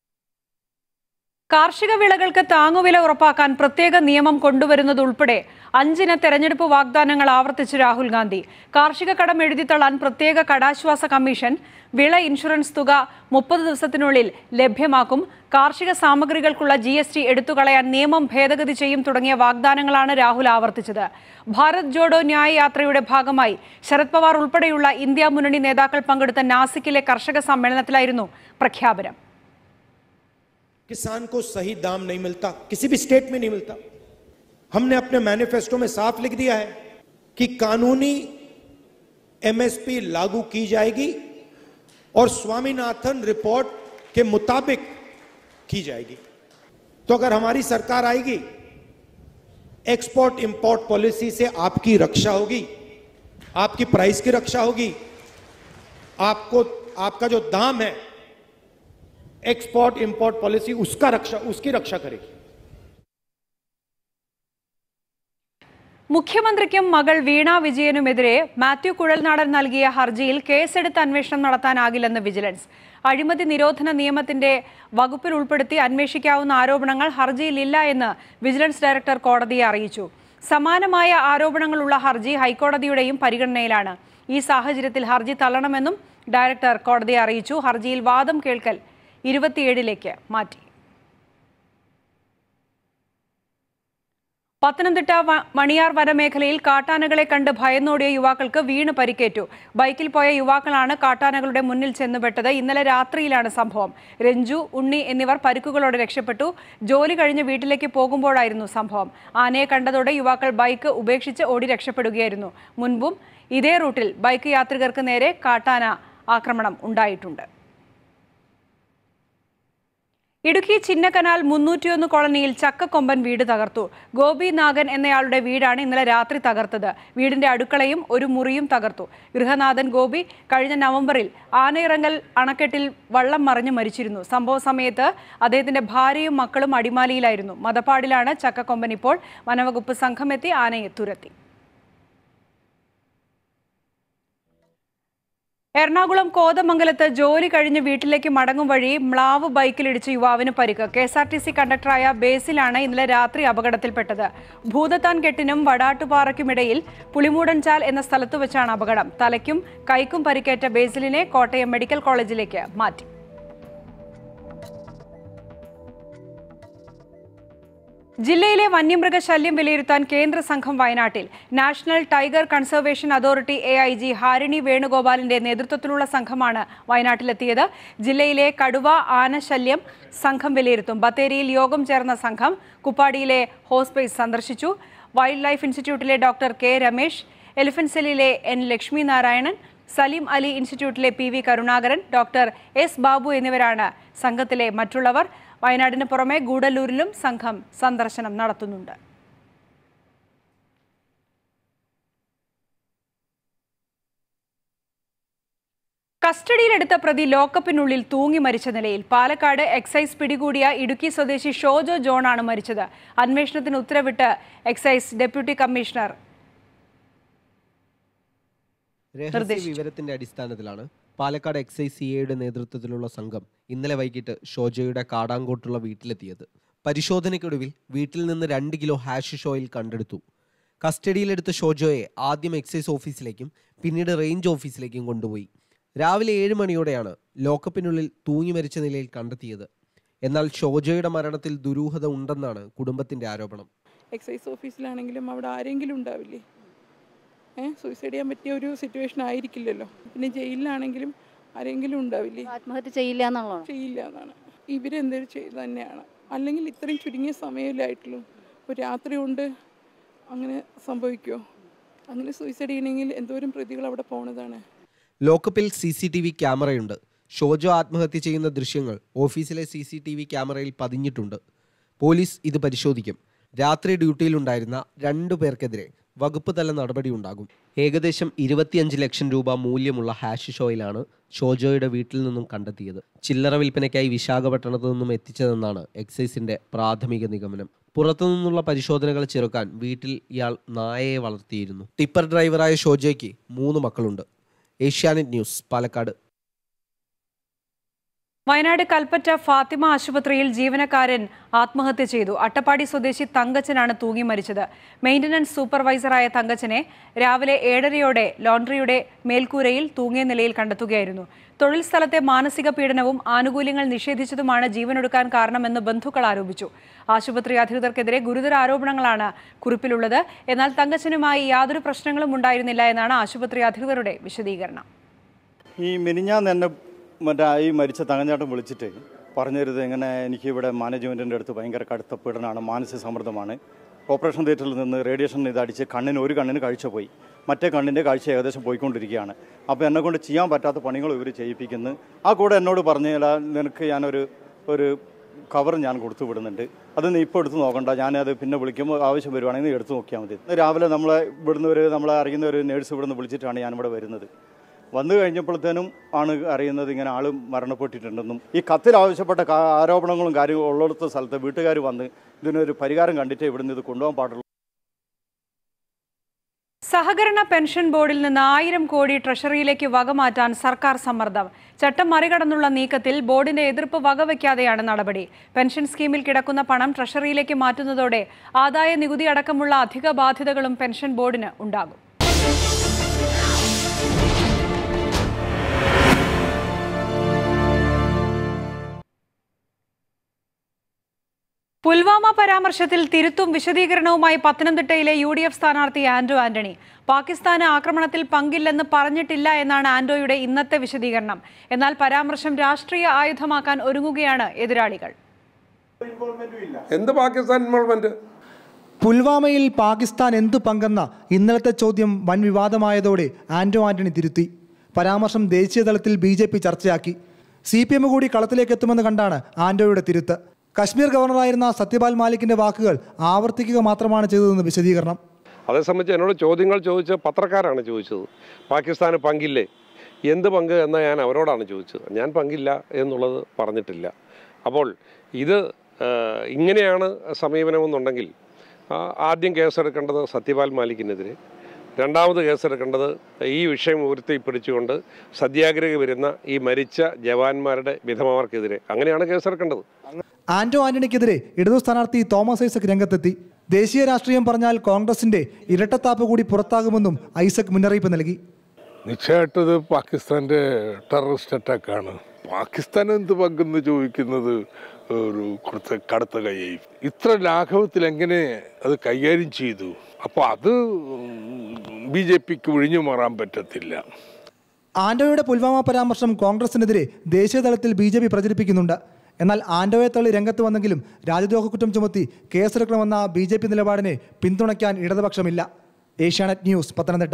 കാർഷിക വിളകൾക്ക് താങ്ങുവില ഉറപ്പാക്കാൻ പ്രത്യേക നിയമം കൊണ്ടുവരുന്നതുൾപ്പെടെ അഞ്ചിന തെരഞ്ഞെടുപ്പ് വാഗ്ദാനങ്ങൾ ആവർത്തിച്ച് രാഹുൽ ഗാന്ധി കാർഷിക കടം എഴുതിത്തള്ളാൻ പ്രത്യേക കടാശ്വാസ കമ്മീഷൻ വിള ഇൻഷുറൻസ് തുക മുപ്പത് ദിവസത്തിനുള്ളിൽ ലഭ്യമാക്കും കാർഷിക സാമഗ്രികൾക്കുള്ള ജി എസ് ടി എടുത്തുകളയാൻ നിയമം ഭേദഗതി ചെയ്യും തുടങ്ങിയ വാഗ്ദാനങ്ങളാണ് രാഹുൽ ആവർത്തിച്ചത് ഭാരത് ജോഡോ ന്യായ യാത്രയുടെ ഭാഗമായി ശരത് പവാർ ഉൾപ്പെടെയുള്ള ഇന്ത്യ മുന്നണി നേതാക്കൾ പങ്കെടുത്ത നാസിക്കിലെ കർഷക സമ്മേളനത്തിലായിരുന്നു പ്രഖ്യാപനം किसान को सही दाम नहीं मिलता किसी भी स्टेट में नहीं मिलता हमने अपने मैनिफेस्टो में साफ लिख दिया है कि कानूनी एमएसपी लागू की जाएगी और स्वामीनाथन रिपोर्ट के मुताबिक की जाएगी तो अगर हमारी सरकार आएगी एक्सपोर्ट इंपोर्ट पॉलिसी से आपकी रक्षा होगी आपकी प्राइस की रक्षा होगी आपको आपका जो दाम है एक्सपोर्ट इंपोर्ट पॉलिसी उसका रक्षा उसकी रक्षा करेगी മുഖ്യമന്ത്രിക്കും മകൾ വീണ വിജയനുമെതിരെ മാത്യു കുഴൽനാടൻ നൽകിയ ഹർജിയിൽ കേസെടുത്ത് അന്വേഷണം നടത്താനാകില്ലെന്ന് വിജിലൻസ് അഴിമതി നിരോധന നിയമത്തിന്റെ വകുപ്പിൽ ഉൾപ്പെടുത്തി അന്വേഷിക്കാവുന്ന ആരോപണങ്ങൾ ഹർജിയിലില്ല എന്ന് വിജിലൻസ് ഡയറക്ടർ കോടതിയെ അറിയിച്ചു സമാനമായ ആരോപണങ്ങളുള്ള ഹർജി ഹൈക്കോടതിയുടെയും പരിഗണനയിലാണ് ഈ സാഹചര്യത്തിൽ ഹർജി തള്ളണമെന്നും ഡയറക്ടർ കോടതിയെ അറിയിച്ചു ഹർജിയിൽ വാദം കേൾക്കൽ ഇരുപത്തിയേഴിലേക്ക് മാറ്റി പത്തനംതിട്ട വ- മണിയാർ വനമേഖലയിൽ കാട്ടാനകളെ കണ്ട് ഭയന്നോടിയ യുവാക്കൾക്ക് വീണ് പരിക്കേറ്റു ബൈക്കിൽ പോയ യുവാക്കളാണ് കാട്ടാനകളുടെ മുന്നിൽ ചെന്നുപെട്ടത് ഇന്നലെ രാത്രിയിലാണ് സംഭവം രഞ്ജു ഉണ്ണി എന്നിവർ പരിക്കുകളോടെ രക്ഷപ്പെട്ടു ജോലി കഴിഞ്ഞ് വീട്ടിലേക്ക് പോകുമ്പോഴായിരുന്നു സംഭവം ആനയെ കണ്ടതോടെ യുവാക്കൾ ബൈക്ക് ഉപേക്ഷിച്ച് ഓടി രക്ഷപ്പെടുകയായിരുന്നു മുൻപും ഇതേ റൂട്ടിൽ ബൈക്ക് യാത്രികർക്ക് നേരെ കാട്ടാന ആക്രമണം ഉണ്ടായിട്ടുണ്ട് ഇടുക്കി ചിന്നക്കനാൽ മുന്നൂറ്റിയൊന്ന് കോളനിയിൽ ചക്കക്കൊമ്പൻ വീട് തകർത്തു ഗോപി നാഗൻ എന്നയാളുടെ വീടാണ് ഇന്നലെ രാത്രി തകർത്തത് വീടിന്റെ അടുക്കളയും ഒരു മുറിയും തകർത്തു ഗൃഹനാഥൻ ഗോപി കഴിഞ്ഞ നവംബറിൽ ആനയിറങ്ങൽ അണക്കെട്ടിൽ വള്ളം മറിഞ്ഞ് മരിച്ചിരുന്നു സംഭവ സമയത്ത് അദ്ദേഹത്തിന്റെ ഭാര്യയും മക്കളും അടിമാലിയിലായിരുന്നു മതപ്പാടിലാണ് ചക്കക്കൊമ്പൻ ഇപ്പോൾ വനവകുപ്പ് സംഘമെത്തി ആനയെ തുരത്തി എറണാകുളം കോതമംഗലത്ത് ജോലി കഴിഞ്ഞ് വീട്ടിലേക്ക് മടങ്ങും വഴി മ്ലാവ് ബൈക്കിലിടിച്ച് യുവാവിന് പരിക്ക് K S R T C കണ്ടക്ടറായ ബേസിലാണ് ഇന്നലെ രാത്രി അപകടത്തിൽപ്പെട്ടത് ഭൂതത്താൻ കെട്ടിനും വടാട്ടുപാറയ്ക്കുമിടയിൽ പുളിമൂടൻചാൽ എന്ന സ്ഥലത്തു വെച്ചാണ് അപകടം തലയ്ക്കും കൈക്കും പരിക്കേറ്റ ബേസിലിനെ കോട്ടയം മെഡിക്കൽ കോളേജിലേക്ക് മാറ്റി ജില്ലയിലെ വന്യമൃഗ ശല്യം വിലയിരുത്താൻ കേന്ദ്ര സംഘം വയനാട്ടിൽ national tiger conservation authority A I G Harini വേണുഗോപാലിന്റെ നേതൃത്വത്തിലുള്ള സംഘമാണ് വയനാട്ടിലെത്തിയത് ജില്ലയിലെ കടുവ ആന ശല്യം സംഘം വിലയിരുത്തും ബത്തേരിയിൽ യോഗം ചേർന്ന സംഘം കുപ്പാടിയിലെ ഹോസ്പേസ് സന്ദർശിച്ചു വൈൽഡ് ലൈഫ് ഇൻസ്റ്റിറ്റ്യൂട്ടിലെ ഡോക്ടർ കെ രമേശ് എലിഫന്റ് സെല്ലിലെ എൻ ലക്ഷ്മി നാരായണൻ സലീം അലി ഇൻസ്റ്റിറ്റ്യൂട്ടിലെ P V Karunakaran doctor S Babu എന്നിവരാണ് സംഘത്തിലെ മറ്റുള്ളവർ വയനാടിന് പുറമെ ഗൂഡല്ലൂരിലും സംഘം സന്ദർശനം നടത്തുന്നുണ്ട് കസ്റ്റഡിയിലെടുത്ത പ്രതി ലോക്കപ്പിനുള്ളിൽ തൂങ്ങി മരിച്ച നിലയിൽ പാലക്കാട് എക്സൈസ് പിടികൂടിയ ഇടുക്കി സ്വദേശി ഷോജോ ജോണാണ് മരിച്ചത് അന്വേഷണത്തിന് ഉത്തരവിട്ട് എക്സൈസ് ഡെപ്യൂട്ടി കമ്മീഷണർ രഹസ്യ നിർദ്ദേശിച്ചു. വിവരത്തിന്റെ അടിസ്ഥാനത്തിലാണ് പാലക്കാട് എക്സൈസ് സി എയുടെ നേതൃത്വത്തിലുള്ള സംഘം ഇന്നലെ വൈകിട്ട് ഷോജയുടെ കാടാങ്കോട്ടുള്ള വീട്ടിലെത്തിയത് പരിശോധനയ്ക്കൊടുവിൽ വീട്ടിൽ നിന്ന് രണ്ട് കിലോ ഹാഷിഷ് ഓയിൽ കണ്ടെടുത്തു കസ്റ്റഡിയിലെടുത്ത ഷോജോയെ ആദ്യം എക്സൈസ് ഓഫീസിലേക്കും പിന്നീട് റേഞ്ച് ഓഫീസിലേക്കും കൊണ്ടുപോയി രാവിലെ ഏഴ് മണിയോടെയാണ് ലോക്കപ്പിനുള്ളിൽ തൂങ്ങി മരിച്ച നിലയിൽ കണ്ടെത്തിയത് എന്നാൽ ഷോജോയുടെ മരണത്തിൽ ദുരൂഹത ഉണ്ടെന്നാണ് കുടുംബത്തിന്റെ ആരോപണം എക്സൈസ് ഓഫീസിലാണെങ്കിലും അവിടെ ആരെങ്കിലും ഉണ്ടാവില്ലേ ഏഹ് സൂയിസൈഡ് ചെയ്യാൻ പറ്റിയ ഒരു സിറ്റുവേഷൻ ആയിരിക്കില്ലല്ലോ പിന്നെ ജയിലിലാണെങ്കിലും ആരെങ്കിലും ഉണ്ടാവില്ലേ ആത്മഹത്യ ചെയ്യില്ല എന്നുള്ളതാണ് ചെയ്യില്ല എന്നാണ് ഇവരെന്തെങ്കിലും ചെയ്ത് തന്നെയാണ് അല്ലെങ്കിൽ ഇത്രയും ചുരുങ്ങിയ സമയമല്ലായിട്ടുള്ളൂ ഒരു രാത്രി കൊണ്ട് അങ്ങനെ സംഭവിക്കുമോ അങ്ങനെ സൂയിസൈഡ് ചെയ്യണമെങ്കിൽ എന്തോരം പ്രതികൾ അവിടെ പോണതാണ് ലോക്കപ്പിൽ സി സി ടി വി ക്യാമറയുണ്ട് ഷോജോ ആത്മഹത്യ ചെയ്യുന്ന ദൃശ്യങ്ങൾ ഓഫീസിലെ സി സി ടി വി ക്യാമറയിൽ പതിഞ്ഞിട്ടുണ്ട് പോലീസ് ഇത് പരിശോധിക്കും രാത്രി ഡ്യൂട്ടിയിലുണ്ടായിരുന്ന രണ്ടു പേർക്കെതിരെ വകുപ്പ് തല നടപടിയുണ്ടാകും ഏകദേശം ഇരുപത്തിയഞ്ച് ലക്ഷം രൂപ മൂല്യമുള്ള ഹാഷിഷ് ഓയിലാണ് ഷോജോയുടെ വീട്ടിൽ നിന്നും കണ്ടെത്തിയത് ചില്ലറ വിൽപ്പനയ്ക്കായി വിശാഖപട്ടണത്തു നിന്നും എത്തിച്ചതെന്നാണ് എക്സൈസിന്റെ പ്രാഥമിക നിഗമനം പുറത്തുനിന്നുള്ള പരിശോധനകൾ ചെറുക്കാൻ വീട്ടിൽ ഇയാൾ നായയെ വളർത്തിയിരുന്നു ടിപ്പർ ഡ്രൈവറായ ഷോജോയ്ക്ക് മൂന്ന് മക്കളുണ്ട് ഏഷ്യാനെറ്റ് ന്യൂസ് പാലക്കാട് വയനാട് കൽപ്പറ്റ ഫാത്തിമ ആശുപത്രിയിൽ ജീവനക്കാരൻ ആത്മഹത്യ ചെയ്തു അട്ടപ്പാടി സ്വദേശി തങ്കച്ചനാണ് തൂങ്ങി മരിച്ചത് മെയിന്റനൻസ് സൂപ്പർവൈസറായ തങ്കച്ചനെ രാവിലെ ഏഴരയോടെ ലോണ്ടറിയുടെ മേൽക്കൂരയിൽ തൂങ്ങിയ നിലയിൽ കണ്ടെത്തുകയായിരുന്നു തൊഴിൽ സ്ഥലത്തെ മാനസിക പീഡനവും ആനുകൂല്യങ്ങൾ നിഷേധിച്ചതുമാണ് ജീവനൊടുക്കാൻ കാരണമെന്ന് ബന്ധുക്കൾ ആരോപിച്ചു ആശുപത്രി അധികൃതർക്കെതിരെ ഗുരുതര ആരോപണങ്ങളാണ് കുറിപ്പിലുള്ളത് എന്നാൽ തങ്കച്ചനുമായി യാതൊരു പ്രശ്നങ്ങളും ഉണ്ടായിരുന്നില്ല എന്നാണ് ആശുപത്രി അധികൃതരുടെ വിശദീകരണം ഈ മിനിഞ്ഞാന്ന് എന്നെ മറ്റേ ഈ മരിച്ച തങ്ങഞ്ഞാട്ടം വിളിച്ചിട്ട് പറഞ്ഞിരുന്നത് ഇങ്ങനെ എനിക്ക് ഇവിടെ മാനേജ്മെൻറ്റിൻ്റെ അടുത്ത് ഭയങ്കര കടുത്ത പീഡനമാണ് മാനസിക സമ്മർദ്ദമാണ് ഓപ്പറേഷൻ തിയേറ്ററിൽ നിന്ന് റേഡിയേഷൻ ഇതടിച്ച് കണ്ണിന് ഒരു കണ്ണിന് കാഴ്ച പോയി മറ്റേ കണ്ണിൻ്റെ കാഴ്ച ഏകദേശം പോയിക്കൊണ്ടിരിക്കുകയാണ് അപ്പോൾ എന്നെ കൊണ്ട് ചെയ്യാൻ പറ്റാത്ത പണികൾ ഇവർ ചെയ്യിപ്പിക്കുന്നു ആ കൂടെ എന്നോട് പറഞ്ഞാൽ നിനക്ക് ഞാനൊരു ഒരു കവർ ഞാൻ കൊടുത്തു വിടുന്നുണ്ട് അത് നീ ഇപ്പോൾ എടുത്ത് നോക്കണ്ട ഞാനത് പിന്നെ വിളിക്കുമ്പോൾ ആവശ്യം വരുവാണെങ്കിൽ നീ എടുത്ത് നോക്കിയാൽ മതി ഇന്ന് രാവിലെ നമ്മളെ ഇവിടുന്ന് ഒരു നമ്മളെ അറിയുന്ന ഒരു നേഴ്സ് ഇവിടുന്ന് വിളിച്ചിട്ടാണ് ഞാനിവിടെ വരുന്നത് വന്നു കഴിഞ്ഞപ്പോഴത്തേനും ആണ് അറിയുന്നത് ഇങ്ങനെ ആൾ മരണപ്പെട്ടിട്ടുണ്ടെന്നും ഈ കത്തിൽ ആവശ്യപ്പെട്ട കാ- ആരോപണങ്ങളും കാര്യങ്ങളും ഉള്ളിടത്ത സ്ഥലത്ത് വീട്ടുകാർ വന്ന് ഇതിനൊരു പരിഹാരം കണ്ടിട്ടേ ഇവിടുന്ന് ഇത് കൊണ്ടുപോകാൻ പാടുള്ളൂ സഹകരണ പെൻഷൻ ബോർഡിൽ നിന്ന് ആയിരം കോടി ട്രഷറിയിലേക്ക് വകമാറ്റാൻ സർക്കാർ സമ്മർദ്ദം ചട്ടം മറികടന്നുള്ള നീക്കത്തിൽ ബോർഡിന്റെ എതിർപ്പ് വകവയ്ക്കാതെയാണ് നടപടി പെൻഷൻ സ്കീമിൽ കിടക്കുന്ന പണം ട്രഷറിയിലേക്ക് മാറ്റുന്നതോടെ ആദായ നികുതി അടക്കമുള്ള അധിക ബാധ്യതകളും പെൻഷൻ ബോർഡിന് ഉണ്ടാകും പുൽവാമ പരാമർശത്തിൽ തിരുത്തും വിശദീകരണവുമായി പത്തനംതിട്ടയിലെ യു ഡി എഫ് സ്ഥാനാർത്ഥി ആന്റോ ആന്റണി പാകിസ്ഥാന് ആക്രമണത്തിൽ പങ്കില്ലെന്ന് പറഞ്ഞിട്ടില്ല എന്നാണ് ആന്റോയുടെ ഇന്നത്തെ വിശദീകരണം എന്നാൽ പരാമർശം രാഷ്ട്രീയ ആയുധമാക്കാൻ ഒരുങ്ങുകയാണ് എതിരാളികൾ എന്ത് പാകിസ്ഥാൻ ഇൻവോൾവ്മെന്റ് പുൽവാമയിൽ പാകിസ്ഥാൻ എന്തു പങ്കെന്ന ഇന്നലത്തെ ചോദ്യം വൻ വിവാദമായതോടെ ആന്റോ ആന്റണി തിരുത്തി പരാമർശം ദേശീയ തലത്തിൽ ബി ജെ പി ചർച്ചയാക്കി സി പി എം കൂടി കളത്തിലേക്ക് എത്തുമെന്ന് കണ്ടാണ് ആന്റോയുടെ തിരുത്ത് കശ്മീർ ഗവർണറായിരുന്ന സത്യപാൽ മാലിക്കിന്റെ വാക്കുകൾ ആവർത്തിക്കുക മാത്രമാണ് ചെയ്തതെന്ന് വിശദീകരണം അതേ സംബന്ധിച്ച് എന്നോട് ചോദ്യങ്ങൾ ചോദിച്ച പത്രക്കാരാണ് ചോദിച്ചത് പാകിസ്ഥാന് പങ്കില്ലേ എന്ത് പങ്ക് എന്ന് ഞാൻ അവരോടാണ് ചോദിച്ചത് ഞാൻ പങ്കില്ല എന്നുള്ളത് പറഞ്ഞിട്ടില്ല അപ്പോൾ ഇത് ആ, ഇങ്ങനെയാണ് സമീപനമെന്നുണ്ടെങ്കിൽ ആ, ആദ്യം കേസെടുക്കേണ്ടത് സത്യപാൽ മാലിക്കിനെതിരെ രണ്ടാമത് കേസെടുക്കേണ്ടത് ഈ വിഷയം ഉയർത്തി പിടിച്ചുകൊണ്ട് സത്യാഗ്രഹി വരുന്ന ഈ മരിച്ച ജവാന്മാരുടെ വിധവമാർക്കെതിരെ അങ്ങനെയാണ് കേസെടുക്കേണ്ടത് ആന്റോ ആന്റണിക്കെതിരെ ഇടതു സ്ഥാനാർത്ഥി തോമസ് ഐസക് രംഗത്തെത്തി ദേശീയ രാഷ്ട്രീയം പറഞ്ഞാൽ കോൺഗ്രസിന്റെ ഇരട്ടത്താപ്പ് കൂടി പുറത്താകുമെന്നും ഐസക് മുന്നറിയിപ്പ് നൽകി നിശ്ചയമായിട്ടും ഇത് പാകിസ്ഥാന്റെ ടെററിസ്റ്റ് അറ്റാക്കാണ് പാകിസ്ഥാൻ എന്ത് പങ്കെന്ന് ചോദിക്കുന്നത് ഒരു കുറച്ച് കടുത്ത കൈയായി ഇത്ര ലാഘവത്തിൽ എങ്ങനെ അത് കൈകാര്യം ചെയ്തു അപ്പോൾ അത് ബി ജെ പിക്ക് ഒഴിഞ്ഞു മാറാൻ പറ്റത്തില്ല ആന്റോയുടെ പുൽവാമ പരാമർശം കോൺഗ്രസിനെതിരെ ദേശീയ തലത്തിൽ ബി ജെ പി പ്രചരിപ്പിക്കുന്നുണ്ട് എന്നാൽ ആന്റോയെ തള്ളി രംഗത്ത് വന്നെങ്കിലും രാജ്യദ്രോഹ കുറ്റം ചുമത്തി കേസെടുക്കണമെന്ന ബി ജെ പി നിലപാടിനെ പിന്തുണയ്ക്കാൻ ഇടതുപക്ഷമില്ല ഏഷ്യാനെറ്റ് ന്യൂസ് പത്തനംതിട്ട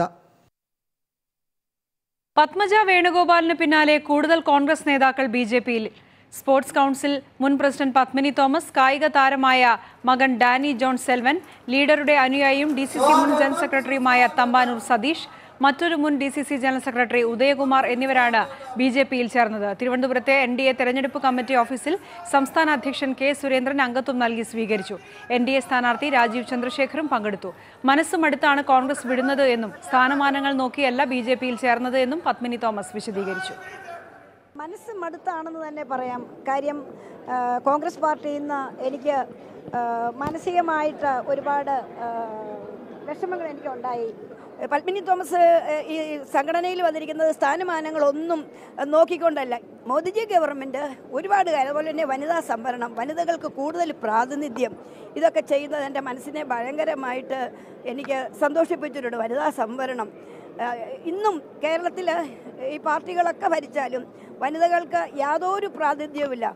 പത്മജ വേണുഗോപാലിന് പിന്നാലെ കൂടുതൽ കോൺഗ്രസ് നേതാക്കൾ ബി ജെ പിയിൽ സ്പോർട്സ് കൗൺസിൽ മുൻ പ്രസിഡന്റ് പത്മിനി തോമസ് കായിക താരമായ മകൻ ഡാനി ജോൺ സെൽവൻ ലീഡറുടെ അനുയായിയും ഡി സി സി മുൻ ജനറൽ സെക്രട്ടറിയുമായ തമ്പാനൂർ സതീഷ് മറ്റൊരു മുൻ D C C general secretary Udayakumar എന്നിവരാണ് ബി ജെ പിയിൽ ചേർന്നത് തിരുവനന്തപുരത്തെ എൻ ഡി എ തെരഞ്ഞെടുപ്പ് കമ്മിറ്റി ഓഫീസിൽ സംസ്ഥാന അധ്യക്ഷൻ കെ സുരേന്ദ്രൻ അംഗത്വം നൽകി സ്വീകരിച്ചു എൻ ഡി എ സ്ഥാനാർത്ഥി രാജീവ് ചന്ദ്രശേഖറും പങ്കെടുത്തു മനസ്സുമടുത്താണ് കോൺഗ്രസ് വിടുന്നത് എന്നും സ്ഥാനമാനങ്ങൾ നോക്കിയല്ല ബി ജെ പിയിൽ ചേർന്നത് എന്നും പത്മിനി തോമസ് വിശദീകരിച്ചു മനസ്സ് മടുത്താണെന്ന് തന്നെ പറയാം കാര്യം ആ, കോൺഗ്രസ് പാർട്ടിയിൽ നിന്ന് എനിക്ക് ആ, മാനസികമായിട്ട് ഒരുപാട് ആ, വിഷമങ്ങൾ എനിക്കുണ്ടായി പത്മിനി തോമസ് ഏഹ്, ഈ സംഘടനയിൽ വന്നിരിക്കുന്നത് സ്ഥാനമാനങ്ങളൊന്നും നോക്കിക്കൊണ്ടല്ല മോദിജി ഗവൺമെൻറ് ഒരുപാട് കാര്യം അതുപോലെ തന്നെ വനിതാ സംവരണം വനിതകൾക്ക് കൂടുതൽ പ്രാതിനിധ്യം ഇതൊക്കെ ചെയ്യുന്നത് എൻ്റെ മനസ്സിനെ ഭയങ്കരമായിട്ട് എനിക്ക് സന്തോഷിപ്പിച്ചിട്ടുണ്ട് വനിതാ സംവരണം ഏഹ്, ഇന്നും കേരളത്തിൽ ഈ പാർട്ടികളൊക്കെ ഭരിച്ചാലും വനിതകൾക്ക് യാതൊരു പ്രാതിനിധ്യവുമില്ല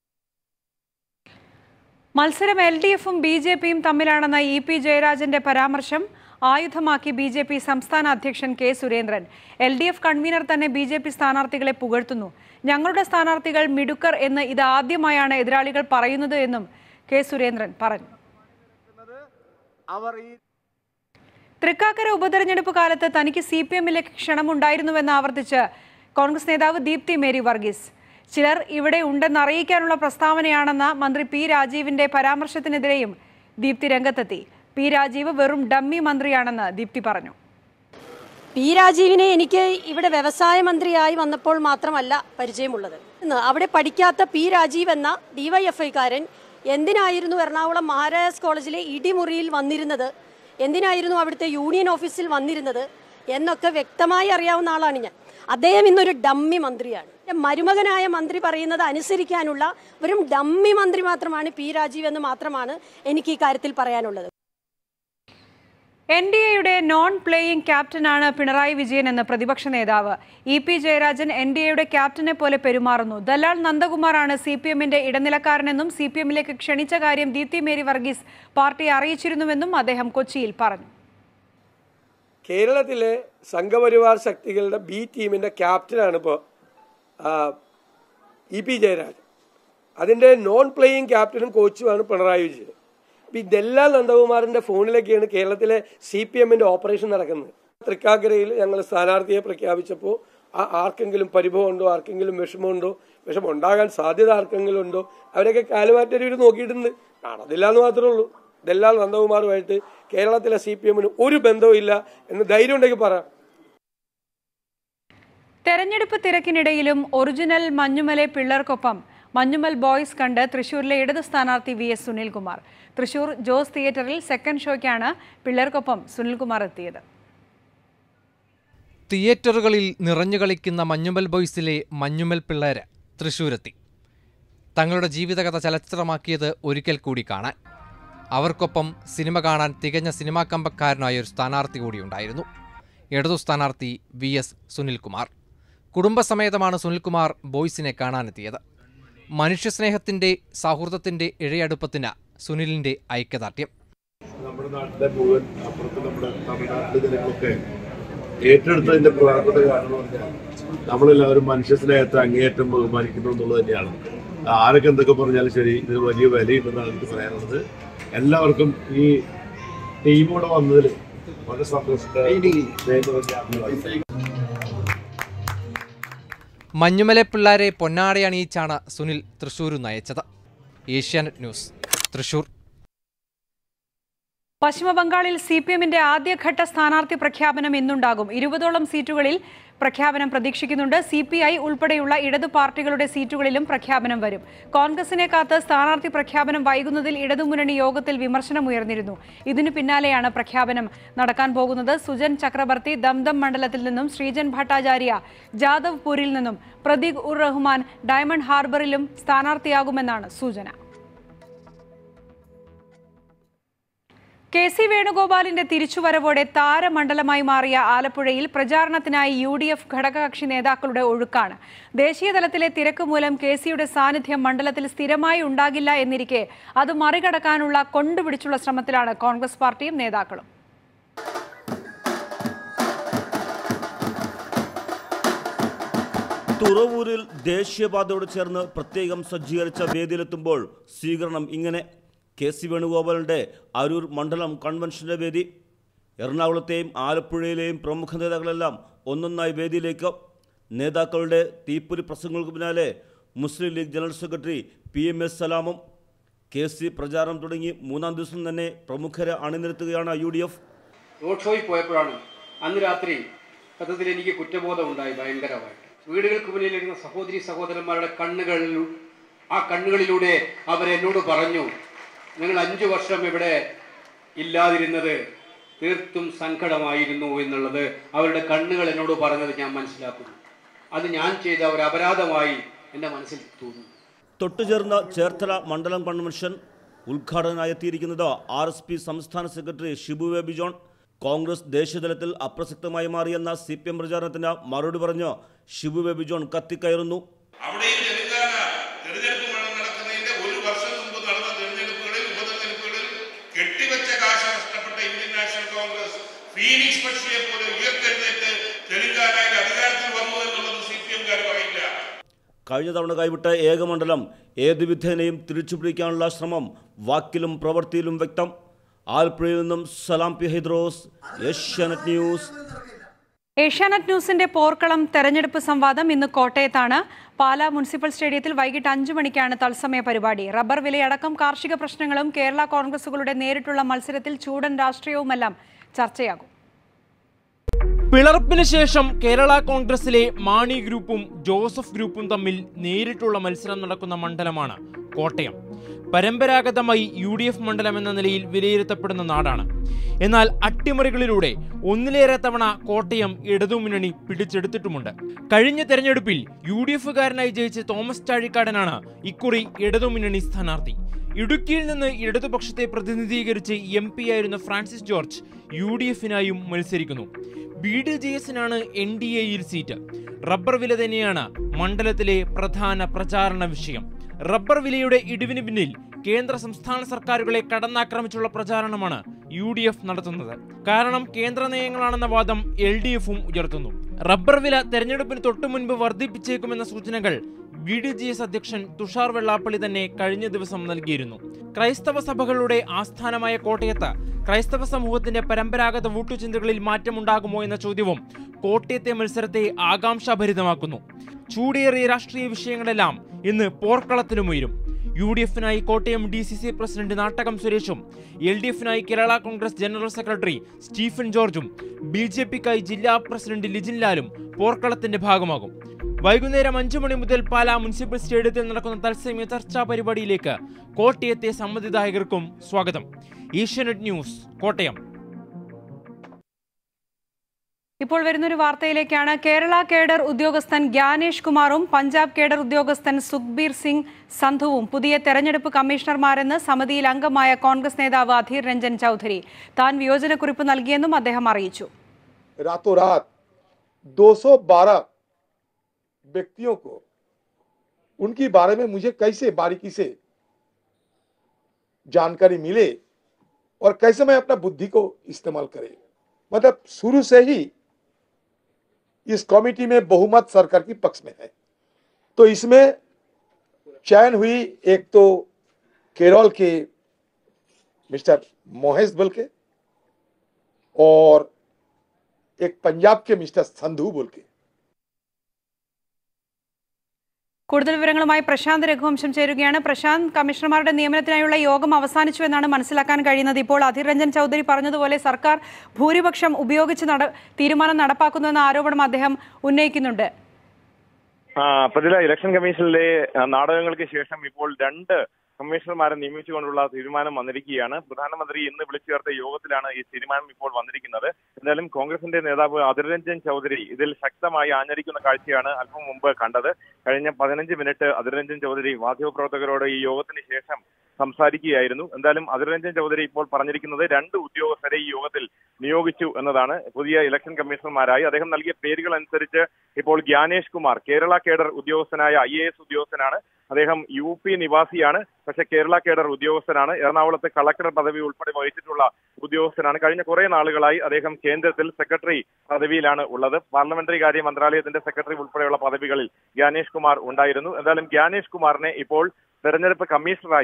മത്സരം എൽ ഡി എഫും ബി ജെ പിയും തമ്മിലാണെന്ന ഇ പി ജയരാജന്റെ പരാമർശം ആയുധമാക്കി ബി ജെ പി സംസ്ഥാന അധ്യക്ഷൻ K Surendran L D F convenor തന്നെ ബി ജെ പി സ്ഥാനാർത്ഥികളെ പുകഴ്ത്തുന്നു ഞങ്ങളുടെ സ്ഥാനാർത്ഥികൾ മിടുക്കർ എന്ന് ഇത് ആദ്യമായാണ് എതിരാളികൾ പറയുന്നത് എന്നും കെ സുരേന്ദ്രൻ പറഞ്ഞു തൃക്കാക്കര ഉപതെരഞ്ഞെടുപ്പ് കാലത്ത് തനിക്ക് സി പി എമ്മിലേക്ക് ക്ഷണമുണ്ടായിരുന്നുവെന്ന് ആവർത്തിച്ച് കോൺഗ്രസ് നേതാവ് ദീപ്തി മേരി വർഗീസ് ചിലർ ഇവിടെ ഉണ്ടെന്ന് അറിയിക്കാനുള്ള പ്രസ്താവനയാണെന്ന മന്ത്രി പി രാജീവിന്റെ പരാമർശത്തിനെതിരെയും ദീപ്തി രംഗത്തെത്തി പി രാജീവ് വെറും ഡമ്മി മന്ത്രിയാണെന്ന് ദീപ്തി പറഞ്ഞു പി രാജീവിനെ എനിക്ക് ഇവിടെ വ്യവസായ മന്ത്രിയായി വന്നപ്പോൾ മാത്രമല്ല പരിചയമുള്ളത് ഇന്ന് അവിടെ പഠിക്കാത്ത പി രാജീവ് എന്ന ഡിവൈഎഫ്ഐക്കാരൻ എന്തിനായിരുന്നു എറണാകുളം മഹാരാജാസ് കോളേജിലെ ഇടിമുറിയിൽ വന്നിരുന്നത് എന്തിനായിരുന്നു അവിടുത്തെ യൂണിയൻ ഓഫീസിൽ വന്നിരുന്നത് എന്നൊക്കെ വ്യക്തമായി അറിയാവുന്ന ആളാണ് ഞാൻ അദ്ദേഹം ഇന്നൊരു ഡമ്മി മന്ത്രിയാണ് മരുമകനായ മന്ത്രി പറയുന്നത് അനുസരിക്കാനുള്ള വെറും ഡമ്മി മന്ത്രി മാത്രമാണ് പി രാജീവ് എന്ന് മാത്രമാണ് എനിക്ക് ഈ കാര്യത്തിൽ പറയാനുള്ളത് എൻ ഡി എയുടെ നോൺ പ്ലേയിങ് ക്യാപ്റ്റനാണ് പിണറായി വിജയൻ എന്ന് പ്രതിപക്ഷ നേതാവ് E P Jayarajan N D എയുടെ ക്യാപ്റ്റനെ പോലെ പെരുമാറുന്നു ദലാൽ നന്ദകുമാറാണ് സി പി എമ്മിന്റെ ഇടനിലക്കാരനെന്നും സി പി എമ്മിലേക്ക് ക്ഷണിച്ച കാര്യം ദീപ്തി മേരി വർഗീസ് പാർട്ടിയെ അറിയിച്ചിരുന്നുവെന്നും അദ്ദേഹം കൊച്ചിയിൽ പറഞ്ഞു കേരളത്തിലെ സംഘപരിവാർ ശക്തികളുടെ ബി ടീമിന്റെ ക്യാപ്റ്റനാണ് ഇപ്പോൾ ഇ പി ജയരാജൻ അതിന്റെ നോൺ പ്ലേയിങ് ക്യാപ്റ്റനും കോച്ചുമാണ് പിണറായി വിജയൻ ഇപ്പം ഇതെല്ലാം നന്ദകുമാറിന്റെ ഫോണിലൊക്കെയാണ് കേരളത്തിലെ സി പി എമ്മിന്റെ ഓപ്പറേഷൻ നടക്കുന്നത് തൃക്കാക്കരയിൽ ഞങ്ങൾ സ്ഥാനാർത്ഥിയെ പ്രഖ്യാപിച്ചപ്പോൾ ആ ആർക്കെങ്കിലും പരിഭവമുണ്ടോ ആർക്കെങ്കിലും വിഷമമുണ്ടോ വിഷമം ഉണ്ടാകാൻ സാധ്യത ആർക്കെങ്കിലും ഉണ്ടോ അവരൊക്കെ കാലുമാറ്റൊരു നോക്കിയിട്ടുണ്ട് കാണത്തില്ല എന്ന് മാത്രമേ ഉള്ളൂ ഇതെല്ലാം നന്ദകുമാറുമായിട്ട് കേരളത്തിലെ സി പി എമ്മിന് ഒരു ബന്ധവും ഇല്ല എന്ന് ധൈര്യം ഉണ്ടെങ്കിൽ പറയാം തെരഞ്ഞെടുപ്പ് തിരക്കിനിടയിലും ഒറിജിനൽ മഞ്ഞുമലെ പിള്ളേർക്കൊപ്പം മഞ്ഞുമൽ ബോയ്സ് കണ്ട് തൃശൂരിലെ ഇടത് സ്ഥാനാർത്ഥി വി എസ് സുനിൽകുമാർ തൃശൂർ ജോസ് തിയേറ്ററിൽ സെക്കൻഡ് ഷോയ്ക്കാണ് പിള്ളേർക്കൊപ്പം സുനിൽകുമാർ എത്തിയത് തിയേറ്ററുകളിൽ നിറഞ്ഞു കളിക്കുന്ന മഞ്ഞുമൽ ബോയ്സിലെ മഞ്ഞുമൽ പിള്ളേര് തൃശൂരെത്തി തങ്ങളുടെ ജീവിതകഥ ചലച്ചിത്രമാക്കിയത് ഒരിക്കൽ കൂടി കാണാൻ അവർക്കൊപ്പം സിനിമ കാണാൻ തികഞ്ഞ സിനിമാ കമ്പക്കാരനായ ഒരു സ്ഥാനാർത്ഥി കൂടിയുണ്ടായിരുന്നു ഇടതു സ്ഥാനാർത്ഥി വി എസ് സുനിൽകുമാർ കുടുംബസമേതമാണ് സുനിൽകുമാർ ബോയ്സിനെ കാണാനെത്തിയത് മനുഷ്യസ്നേഹത്തിന്റെ സൗഹൃദത്തിന്റെ ഇഴയടുപ്പത്തിന് സുനിലിന്റെ ഐക്യദാർഢ്യം നമ്മുടെ നാട്ടിലെ മുഴുവൻ അപ്പുറത്ത് നമ്മുടെ തമിഴ്നാട്ടിലെ ജനങ്ങളൊക്കെ ഏറ്റെടുത്തതിന്റെ പ്രധാനപ്പെട്ട കാരണം എന്ന് പറഞ്ഞാൽ നമ്മളെല്ലാവരും മനുഷ്യ സ്നേഹത്തെ അങ്ങേയറ്റം ബഹുമാനിക്കുന്നു എന്നുള്ളത് തന്നെയാണ് ആരൊക്കെ എന്തൊക്കെ പറഞ്ഞാലും ശരി ഇതിന് വലിയ വിലയുണ്ടെന്നാണ് എനിക്ക് പറയാനുള്ളത് എല്ലാവർക്കും ഈ ടീം കൂടെ വന്നതിൽ വളരെ സന്തോഷത്തെ മഞ്ഞുമലെ പിള്ളാരെ പൊന്നാട അണിയിച്ചാണ് സുനിൽ തൃശൂർ നയിച്ചത് ഏഷ്യാനെറ്റ് ന്യൂസ് തൃശൂർ പശ്ചിമബംഗാളിൽ സി പി എമ്മിന്റെ ആദ്യഘട്ട സ്ഥാനാർത്ഥി പ്രഖ്യാപനം ഇന്നുണ്ടാകും ഇരുപതോളം സീറ്റുകളിൽ പ്രഖ്യാപനം പ്രതീക്ഷിക്കുന്നുണ്ട് സി പി ഐ ഉൾപ്പെടെയുള്ള ഇടതു പാർട്ടികളുടെ സീറ്റുകളിലും പ്രഖ്യാപനം വരും കോൺഗ്രസിനെ കാത്ത് സ്ഥാനാർത്ഥി പ്രഖ്യാപനം വൈകുന്നതിൽ ഇടതുമുന്നണി യോഗത്തിൽ വിമർശനം ഉയർന്നിരുന്നു ഇതിനു പിന്നാലെയാണ് പ്രഖ്യാപനം നടക്കാൻ പോകുന്നത് സുജൻ ചക്രവർത്തി ദംദം മണ്ഡലത്തിൽ നിന്നും ശ്രീജൻ ഭട്ടാചാര്യ ജാദവ്പൂരിൽ നിന്നും പ്രതീക് ഉർ റഹ്മാൻ ഡയമണ്ട് ഹാർബറിലും സ്ഥാനാർത്ഥിയാകുമെന്നാണ് സൂചന കെ സി വേണുഗോപാലിന്റെ തിരിച്ചുവരവോടെ താരമണ്ഡലമായി മാറിയ ആലപ്പുഴയിൽ പ്രചാരണത്തിനായി യു ഡി എഫ് ഘടകകക്ഷി നേതാക്കളുടെ ഒഴുക്കാണ് ദേശീയ തലത്തിലെ തിരക്ക് മൂലം കെ സിയുടെ സാന്നിധ്യം മണ്ഡലത്തിൽ സ്ഥിരമായി ഉണ്ടാകില്ല എന്നിരിക്കെ അത് മറികടക്കാനുള്ള കൊണ്ടുപിടിച്ചുള്ള ശ്രമത്തിലാണ് കോൺഗ്രസ് പാർട്ടിയും നേതാക്കളും തുറവൂരിൽ ദേശീയപാതയോട് ചേർന്ന് പ്രത്യേകം സജ്ജീകരിച്ച വേദിയിലെത്തുമ്പോൾ സ്വീകരണം ഇങ്ങനെ കെ സി വേണുഗോപാലിന്റെ അരൂർ മണ്ഡലം കൺവെൻഷന്റെ വേദി എറണാകുളത്തെയും ആലപ്പുഴയിലെയും പ്രമുഖ നേതാക്കളെല്ലാം ഒന്നൊന്നായി വേദിയിലേക്ക് നേതാക്കളുടെ തീപ്പൊരി പ്രസംഗങ്ങൾക്ക് പിന്നാലെ Muslim League general secretary P M S സലാമും കെ സി പ്രചാരണം തുടങ്ങി മൂന്നാം ദിവസം തന്നെ പ്രമുഖരെ അണിനിരത്തുകയാണ് യു ഡി എഫ് റോഡ് ഷോയിൽ പോയപ്പോഴാണ് അന്ന് രാത്രി സത്യത്തിൽ എനിക്ക് കുറ്റബോധം ഉണ്ടായി ഭയങ്കരമായിട്ട് വീടുകൾക്ക് മുന്നിലിരുന്ന സഹോദരി സഹോദരന്മാരുടെ കണ്ണുകളിൽ ആ കണ്ണുകളിലൂടെ അവരെന്നോട് പറഞ്ഞു നിങ്ങൾ അഞ്ചു വർഷം ഇവിടെ ഇല്ലാതിരുന്നത് തീർത്തും സങ്കടമായിരുന്നു എന്നുള്ളത് അവരുടെ കണ്ണുകൾ എന്നോട് പറഞ്ഞത് ഞാൻ മനസ്സിലാക്കുന്നു അത് ഞാൻ ചെയ്ത ഒരു അപരാധമായി എൻ്റെ മനസ്സിൽ തോന്നുന്നു തൊട്ടുചേർന്ന ചേർത്തല മണ്ഡലം കൺവെൻഷൻ ഉദ്ഘാടകനായി എത്തിയിരിക്കുന്നത് ആർ എസ് പി സംസ്ഥാന secretary Shibu Baby John Congress ദേശീയതലത്തിൽ അപ്രസക്തമായി മാറിയെന്ന സി പി എം പ്രചാരണത്തിന് മറുപടി പറഞ്ഞ് ഷിബു ബേബി ജോൺ കത്തിക്കയറുന്നു അവിടെയും തെലങ്കാന തെരഞ്ഞെടുപ്പ് നടക്കുന്നതിന്റെ ഒരു വർഷം മുമ്പ് നടന്ന തെരഞ്ഞെടുപ്പുകളിൽ ഉപതെരഞ്ഞെടുപ്പുകളിൽ കെട്ടിവെച്ച കാശ് നഷ്ടപ്പെട്ട ഇന്ത്യൻ നാഷണൽ കോൺഗ്രസ് ഫീനിക്സ് പക്ഷിയെ പോലെ ഉയർത്തെഴുന്നേറ്റ് തെലങ്കാനയിൽ അധികാരത്തിൽ വന്നു എന്നുള്ളത് സി പി എംകാർ പറയില്ല കഴിഞ്ഞ തവണ കൈവിട്ട ഏക മണ്ഡലം ഏത് വിധേനയും തിരിച്ചുപിടിക്കാനുള്ള ശ്രമം വാക്കിലും പ്രവൃത്തിയിലും വ്യക്തം ആലപ്പുഴയിൽ നിന്നും സലാം പി ഹൈദ്രോസ് ഏഷ്യാനെറ്റ് ന്യൂസ് ഏഷ്യാനെറ്റ് ന്യൂസിന്റെ പോർക്കളം തെരഞ്ഞെടുപ്പ് സംവാദം ഇന്ന് കോട്ടയത്താണ് പാലാ മുനിസിപ്പൽ സ്റ്റേഡിയത്തിൽ വൈകിട്ട് അഞ്ചു മണിക്കാണ് തത്സമയ പരിപാടി റബ്ബർ വിലയടക്കം കാർഷിക പ്രശ്നങ്ങളും കേരള കോൺഗ്രസുകളുടെ നേരിട്ടുള്ള മത്സരത്തിൽ ചൂടൻ രാഷ്ട്രീയവുമെല്ലാം ചർച്ചയാകും പിളർപ്പിന് ശേഷം കേരള കോൺഗ്രസിലെ മാണി ഗ്രൂപ്പും ജോസഫ് ഗ്രൂപ്പും തമ്മിൽ നേരിട്ടുള്ള മത്സരം നടക്കുന്ന മണ്ഡലമാണ് കോട്ടയം പരമ്പരാഗതമായി യു ഡി എഫ് മണ്ഡലം എന്ന നിലയിൽ വിലയിരുത്തപ്പെടുന്ന നാടാണ് എന്നാൽ അട്ടിമറികളിലൂടെ ഒന്നിലേറെ തവണ കോട്ടയം ഇടതുമുന്നണി പിടിച്ചെടുത്തിട്ടുമുണ്ട് കഴിഞ്ഞ തെരഞ്ഞെടുപ്പിൽ യു ഡി എഫുകാരനായി ജയിച്ച തോമസ് ചാഴിക്കാടനാണ് ഇക്കുറി ഇടതുമുന്നണി സ്ഥാനാർത്ഥി ഇടുക്കിയിൽ നിന്ന് ഇടതുപക്ഷത്തെ പ്രതിനിധീകരിച്ച് എം പി ആയിരുന്ന ഫ്രാൻസിസ് ജോർജ് യു ഡി എഫിനായും മത്സരിക്കുന്നു ബി ഡി ജെ എസിനാണ് എൻ ഡി എയിൽ സീറ്റ് റബ്ബർ വില തന്നെയാണ് മണ്ഡലത്തിലെ പ്രധാന പ്രചാരണ വിഷയം റബ്ബർ വിലയുടെ ഇടിവിന് പിന്നിൽ കേന്ദ്ര സംസ്ഥാന സർക്കാരുകളെ കടന്നാക്രമിച്ചുള്ള പ്രചാരണമാണ് യു ഡി എഫ് നടത്തുന്നത് കാരണം കേന്ദ്ര നയങ്ങളാണെന്ന വാദം എൽ ഡി എഫും ഉയർത്തുന്നു റബ്ബർ വില തെരഞ്ഞെടുപ്പിന് തൊട്ടു മുൻപ് വർദ്ധിപ്പിച്ചേക്കുമെന്ന സൂചനകൾ ബി ഡി ജി എസ് അധ്യക്ഷൻ തുഷാർ വെള്ളാപ്പള്ളി തന്നെ കഴിഞ്ഞ ദിവസം നൽകിയിരുന്നു ക്രൈസ്തവ സഭകളുടെ ആസ്ഥാനമായ കോട്ടയത്ത് ക്രൈസ്തവ സമൂഹത്തിന്റെ പരമ്പരാഗത വോട്ടുചിന്തകളിൽ മാറ്റമുണ്ടാകുമോ എന്ന ചോദ്യവും കോട്ടയത്തെ മത്സരത്തെ ആകാംക്ഷാഭരിതമാക്കുന്നു ചൂടേറിയ രാഷ്ട്രീയ വിഷയങ്ങളെല്ലാം ഇന്ന് പോർക്കളത്തിലുമുയരും യു ഡി എഫിനായി Kottayam D C C president Nattakam സുരേഷും എൽ ഡി എഫിനായി Kerala Congress general secretary Stephen ജോർജും ബി ജെ പിക്കായി ജില്ലാ പ്രസിഡന്റ് ലിജിൻ ലാലും പോർക്കളത്തിന്റെ ഭാഗമാകും വൈകുന്നേരം അഞ്ചു മണി മുതൽ പാലാ മുനിസിപ്പൽ സ്റ്റേഡിയത്തിൽ നടക്കുന്ന തത്സമയ ചർച്ചാ പരിപാടിയിലേക്ക് കോട്ടയത്തെ സമ്മതിദായകർക്കും സ്വാഗതം ഏഷ്യാനെറ്റ് ന്യൂസ് കോട്ടയം ഇപ്പോൾ വരുന്നൊരു വാർത്തയിലേക്കാണ് കേരള കേഡർ ഉദ്യോഗസ്ഥൻ ഗ്യാനേഷ് കുമാറും പഞ്ചാബ് കേഡർ ഉദ്യോഗസ്ഥൻ സുഖ്ബീർ സിംഗ് സന്ധുവും പുതിയ തെരഞ്ഞെടുപ്പ് കമ്മീഷണർമാരെന്ന് സമിതിയിൽ അംഗമായ കോൺഗ്രസ് നേതാവ് അധീർ രഞ്ജൻ ചൌധരി താൻ വിയോജനക്കുറിപ്പ് നൽകിയെന്നും അദ്ദേഹം അറിയിച്ചു रातों रात 212 व्यक्तियों को उनके बारे में मुझे कैसे बारीकी से जानकारी मिले और कैसे मैं अपना बुद्धि को इस्तेमाल करे मतलब शुरू से ही इस कमेटी में बहुमत सरकार की पक्ष में है तो इसमें चयन हुई एक तो केरल के मिस्टर मोहेश बोल के और एक पंजाब के मिस्टर संधू बोल के കൂടുതൽ വിവരങ്ങളുമായി പ്രശാന്ത് രഘുവംശം ചേരുകയാണ് പ്രശാന്ത് കമ്മീഷണർമാരുടെ നിയമനത്തിനായുള്ള യോഗം അവസാനിച്ചു എന്നാണ് മനസ്സിലാക്കാൻ കഴിയുന്നത് ഇപ്പോൾ അധീർ രഞ്ജൻ ചൌധരി പറഞ്ഞതുപോലെ സർക്കാർ ഭൂരിപക്ഷം ഉപയോഗിച്ച് നട തീരുമാനം നടപ്പാക്കുന്നുവെന്ന ആരോപണം അദ്ദേഹം ഉന്നയിക്കുന്നുണ്ട് ആ പ്രതില ഇലക്ഷൻ കമ്മീഷനിലെ ആ, നാടകങ്ങൾക്ക് ശേഷം ഇപ്പോൾ രണ്ട് കമ്മീഷണർമാരെ നിയമിച്ചുകൊണ്ടുള്ള തീരുമാനം വന്നിരിക്കുകയാണ് പ്രധാനമന്ത്രി ഇന്ന് വിളിച്ചു ചേർത്ത യോഗത്തിലാണ് ഈ തീരുമാനം ഇപ്പോൾ വന്നിരിക്കുന്നത് എന്തായാലും കോൺഗ്രസിന്റെ നേതാവ് അധിർ രഞ്ജൻ ചൗധരി ഇതിൽ ശക്തമായി ആഞ്ഞടിക്കുന്ന കാഴ്ചയാണ് അല്പം മുമ്പ് കണ്ടത് കഴിഞ്ഞ പതിനഞ്ച് മിനിറ്റ് അധിർ രഞ്ജൻ ചൗധരി മാധ്യമപ്രവർത്തകരോട് ഈ യോഗത്തിന് ശേഷം സംസാരിക്കുകയായിരുന്നു എന്തായാലും അധിർ രഞ്ജൻ ചൗധരി ഇപ്പോൾ പറഞ്ഞിരിക്കുന്നത് രണ്ട് ഉദ്യോഗസ്ഥരെ ഈ യോഗത്തിൽ നിയോഗിച്ചു എന്നതാണ് പുതിയ ഇലക്ഷൻ കമ്മീഷണർമാരായി അദ്ദേഹം നൽകിയ പേരുകൾ അനുസരിച്ച് ഇപ്പോൾ ഗ്യാനേഷ് കുമാർ കേരള കേഡർ ഉദ്യോഗസ്ഥനായ ഐ എ എസ് ഉദ്യോഗസ്ഥനാണ് അദ്ദേഹം യു പി നിവാസിയാണ് പക്ഷെ കേരള കേഡർ ഉദ്യോഗസ്ഥനാണ് എറണാകുളത്ത് കളക്ടർ പദവി ഉൾപ്പെടെ വഹിച്ചിട്ടുള്ള ഉദ്യോഗസ്ഥനാണ് കഴിഞ്ഞ കുറെ നാളുകളായി അദ്ദേഹം കേന്ദ്രത്തിൽ സെക്രട്ടറി പദവിയിലാണ് ഉള്ളത് പാർലമെന്ററി കാര്യ മന്ത്രാലയത്തിന്റെ സെക്രട്ടറി ഉൾപ്പെടെയുള്ള പദവികളിൽ ഗ്യാനേഷ് കുമാർ ഉണ്ടായിരുന്നു എന്തായാലും ഗ്യാനേഷ് കുമാറിനെ ഇപ്പോൾ തെരഞ്ഞെടുപ്പ് കമ്മീഷണറായി നിയോഗിച്ചു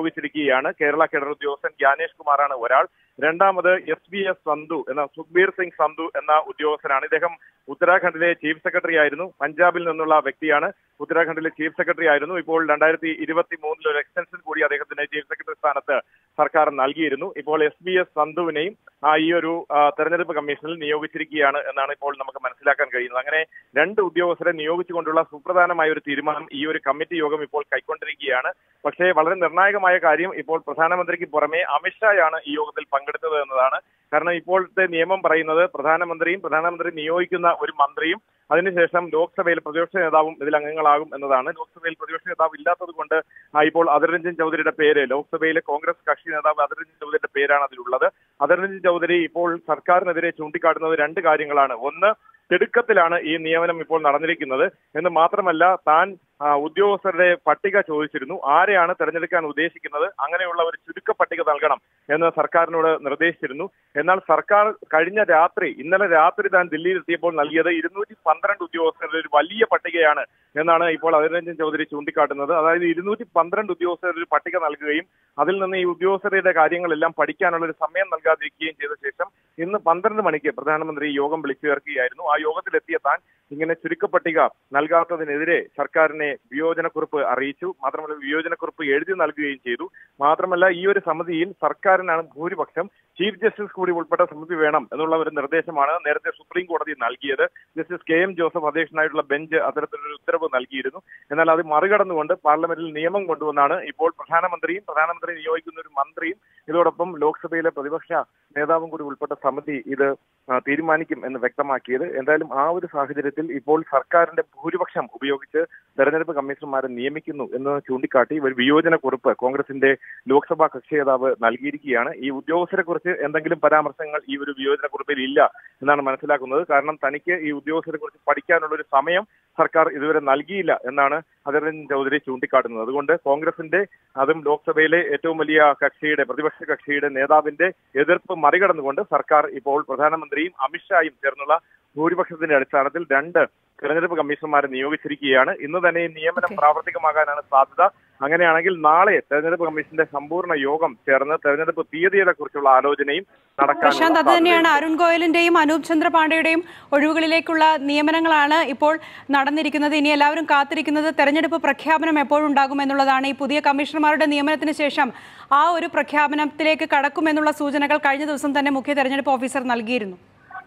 നിയോഗിച്ചിരിക്കുകയാണ് കേരള കേഡർ ഉദ്യോഗസ്ഥൻ ജ്ഞാനേഷ് കുമാറാണ് ഒരാൾ രണ്ടാമത് എസ് ബി എസ് സന്ധു എന്ന സുഖ്ബീർ സിംഗ് സന്ധു എന്ന ഉദ്യോഗസ്ഥനാണ് ഇദ്ദേഹം ഉത്തരാഖണ്ഡിലെ ചീഫ് സെക്രട്ടറി ആയിരുന്നു പഞ്ചാബിൽ നിന്നുള്ള വ്യക്തിയാണ് ഉത്തരാഖണ്ഡിലെ ചീഫ് സെക്രട്ടറി ആയിരുന്നു ഇപ്പോൾ രണ്ടായിരത്തി ഇരുപത്തി മൂന്നിൽ ഒരു എക്സ്റ്റൻഷൻ കൂടി അദ്ദേഹത്തിന് ചീഫ് സെക്രട്ടറി സ്ഥാനത്ത് സർക്കാർ നൽകിയിരുന്നു ഇപ്പോൾ എസ് ബി എസ് സന്ധുവിനെയും ആ, ഈ ഒരു ആ, തെരഞ്ഞെടുപ്പ് കമ്മീഷനിൽ നിയോഗിച്ചിരിക്കുകയാണ് എന്നാണ് ഇപ്പോൾ നമുക്ക് മനസ്സിലാക്കാൻ കഴിയുന്നത് അങ്ങനെ രണ്ട് ഉദ്യോഗസ്ഥരെ നിയോഗിച്ചുകൊണ്ടുള്ള സുപ്രധാനമായ ഒരു തീരുമാനം ഈ ഒരു കമ്മിറ്റി യോഗം ഇപ്പോൾ കൈക്കൊണ്ടിരിക്കുകയാണ് പക്ഷേ വളരെ നിർണായകമായ കാര്യം ഇപ്പോൾ പ്രധാനമന്ത്രിക്ക് പുറമെ അമിത്ഷായാണ് ഈ യോഗത്തിൽ പങ്കെടുത്തത് എന്നതാണ് കാരണം ഇപ്പോഴത്തെ നിയമം പറയുന്നത് പ്രധാനമന്ത്രിയും പ്രധാനമന്ത്രി നിയോഗിക്കുന്ന ഒരു മന്ത്രിയും അതിനുശേഷം ലോക്സഭയിൽ പ്രതിപക്ഷ നേതാവും ഇതിൽ അംഗങ്ങളാകും എന്നതാണ് ലോക്സഭയിൽ പ്രതിപക്ഷ നേതാവ് ഇല്ലാത്തത് കൊണ്ട് ആ, ഇപ്പോൾ അധർ രഞ്ജൻ ചൗധരിയുടെ പേര് ലോക്സഭയിലെ കോൺഗ്രസ് കക്ഷി നേതാവ് അധർ രഞ്ജൻ ചൗധരിയുടെ പേരാണ് അതിലുള്ളത് അധർ രഞ്ജൻ ചൗധരി ഇപ്പോൾ സർക്കാരിനെതിരെ ചൂണ്ടിക്കാട്ടുന്നത് രണ്ട് കാര്യങ്ങളാണ് ഒന്ന് തിടുക്കത്തിലാണ് ഈ നിയമനം ഇപ്പോൾ നടന്നിരിക്കുന്നത് എന്ന് മാത്രമല്ല താൻ ആ, ഉദ്യോഗസ്ഥരുടെ പട്ടിക ചോദിച്ചിരുന്നു ആരെയാണ് തെരഞ്ഞെടുക്കാൻ ഉദ്ദേശിക്കുന്നത് അങ്ങനെയുള്ള ഒരു ചുരുക്ക പട്ടിക നൽകണം എന്ന് സർക്കാരിനോട് നിർദ്ദേശിച്ചിരുന്നു എന്നാൽ സർക്കാർ കഴിഞ്ഞ രാത്രി ഇന്നലെ രാത്രി താൻ ദില്ലിയിൽ എത്തിയപ്പോൾ നൽകിയത് ഇരുന്നൂറ്റി പന്ത്രണ്ട് ഉദ്യോഗസ്ഥരുടെ ഒരു വലിയ പട്ടികയാണ് എന്നാണ് ഇപ്പോൾ അതിരഞ്ജൻ ചൗധരി ചൂണ്ടിക്കാട്ടുന്നത് അതായത് ഇരുന്നൂറ്റി പന്ത്രണ്ട് ഉദ്യോഗസ്ഥരുടെ ഒരു പട്ടിക നൽകുകയും അതിൽ നിന്ന് ഈ ഉദ്യോഗസ്ഥരുടെ കാര്യങ്ങളെല്ലാം പഠിക്കാനുള്ള ഒരു സമയം നൽകാതിരിക്കുകയും ചെയ്ത ശേഷം ഇന്ന് പന്ത്രണ്ട് മണിക്ക് പ്രധാനമന്ത്രി യോഗം വിളിച്ചു ചേർക്കുകയായിരുന്നു ആ യോഗത്തിലെത്തിയ താൻ ഇങ്ങനെ ചുരുക്കപ്പട്ടിക നൽകാത്തതിനെതിരെ സർക്കാരിനെ വിയോജനക്കുറിപ്പ് അറിയിച്ചു മാത്രമല്ല വിയോജനക്കുറിപ്പ് എഴുതി നൽകുകയും ചെയ്തു മാത്രമല്ല ഈ ഒരു സമിതിയിൽ സർക്കാരിനാണ് ഭൂരിപക്ഷം ചീഫ് ജസ്റ്റിസ് കൂടി ഉൾപ്പെട്ട സമിതി വേണം എന്നുള്ള ഒരു നിർദ്ദേശമാണ് നേരത്തെ സുപ്രീം കോടതി നൽകിയത് ജസ്റ്റിസ് കെ എം ജോസഫ് അധ്യക്ഷനായിട്ടുള്ള ബെഞ്ച് അത്തരത്തിലൊരു ഉത്തരവ് നൽകിയിരുന്നു എന്നാൽ അത് മറികടന്നുകൊണ്ട് പാർലമെന്റിൽ നിയമം കൊണ്ടുവന്നാണ് ഇപ്പോൾ പ്രധാനമന്ത്രിയും പ്രധാനമന്ത്രി നിയോഗിക്കുന്ന ഒരു മന്ത്രിയും ഇതോടൊപ്പം ലോക്സഭയിലെ പ്രതിപക്ഷ നേതാവും കൂടി ഉൾപ്പെട്ട സമിതി ഇത് ആ, തീരുമാനിക്കും എന്ന് വ്യക്തമാക്കിയത് എന്തായാലും ആ ഒരു സാഹചര്യത്തിൽ ഇപ്പോൾ സർക്കാരിന്റെ ഭൂരിപക്ഷം ഉപയോഗിച്ച് തെരഞ്ഞെടുപ്പ് കമ്മീഷണർമാരെ നിയമിക്കുന്നു എന്ന് ചൂണ്ടിക്കാട്ടി ഒരു വിയോജന കുറിപ്പ് കോൺഗ്രസിന്റെ ലോക്സഭാ കക്ഷി നേതാവ് നൽകിയിരിക്കുകയാണ് ഈ ഉദ്യോഗസ്ഥരെ കുറിച്ച് എന്തെങ്കിലും പരാമർശങ്ങൾ ഈ ഒരു വിയോജന കുറിപ്പിൽ ഇല്ല എന്നാണ് മനസ്സിലാക്കുന്നത് കാരണം തനിക്ക് ഈ ഉദ്യോഗസ്ഥരെ കുറിച്ച് പഠിക്കാനുള്ള ഒരു സമയം സർക്കാർ ഇതുവരെ നൽകിയില്ല എന്നാണ് അധർരഞ്ജൻ ചൗധരി ചൂണ്ടിക്കാട്ടുന്നത് അതുകൊണ്ട് കോൺഗ്രസിന്റെ അതും ലോക്സഭയിലെ ഏറ്റവും വലിയ കക്ഷിയുടെ പ്രതിപക്ഷ കക്ഷിയുടെ നേതാവിന്റെ എതിർപ്പ് മറികടന്നുകൊണ്ട് സർക്കാർ ഇപ്പോൾ പ്രധാനമന്ത്രിയും അമിത്ഷായും ചേർന്നുള്ള ഭൂരിപക്ഷത്തിന്റെ അടിസ്ഥാനത്തിൽ രണ്ട് തെരഞ്ഞെടുപ്പ് കമ്മീഷണർമാരെ നിയോഗിച്ചിരിക്കുകയാണ് ഇന്ന് തന്നെ ഈ നിയമനം പ്രാവർത്തികമാകാനാണ് സാധ്യത അങ്ങനെയാണെങ്കിൽ നാളെ തെരഞ്ഞെടുപ്പ് കമ്മീഷന്റെ സമ്പൂർണ്ണ യോഗം ചേർന്ന് തെരഞ്ഞെടുപ്പ് തീയതിയെ കുറിച്ചുള്ള ആലോചനയും പ്രശാന്ത് അത് തന്നെയാണ് നടക്കാൻ അരുൺ ഗോയലിന്റെയും അനൂപ് ചന്ദ്ര പാണ്ഡെയുടെയും ഒഴിവുകളിലേക്കുള്ള നിയമനങ്ങളാണ് ഇപ്പോൾ നടന്നിരിക്കുന്നത് ഇനി എല്ലാവരും കാത്തിരിക്കുന്നത് തെരഞ്ഞെടുപ്പ് പ്രഖ്യാപനം എപ്പോഴുണ്ടാകും എന്നുള്ളതാണ് ഈ പുതിയ കമ്മീഷണർമാരുടെ നിയമനത്തിന് ശേഷം ആ ഒരു പ്രഖ്യാപനത്തിലേക്ക് കടക്കുമെന്നുള്ള സൂചനകൾ കഴിഞ്ഞ ദിവസം തന്നെ മുഖ്യ തെരഞ്ഞെടുപ്പ് ഓഫീസർ നൽകിയിരുന്നു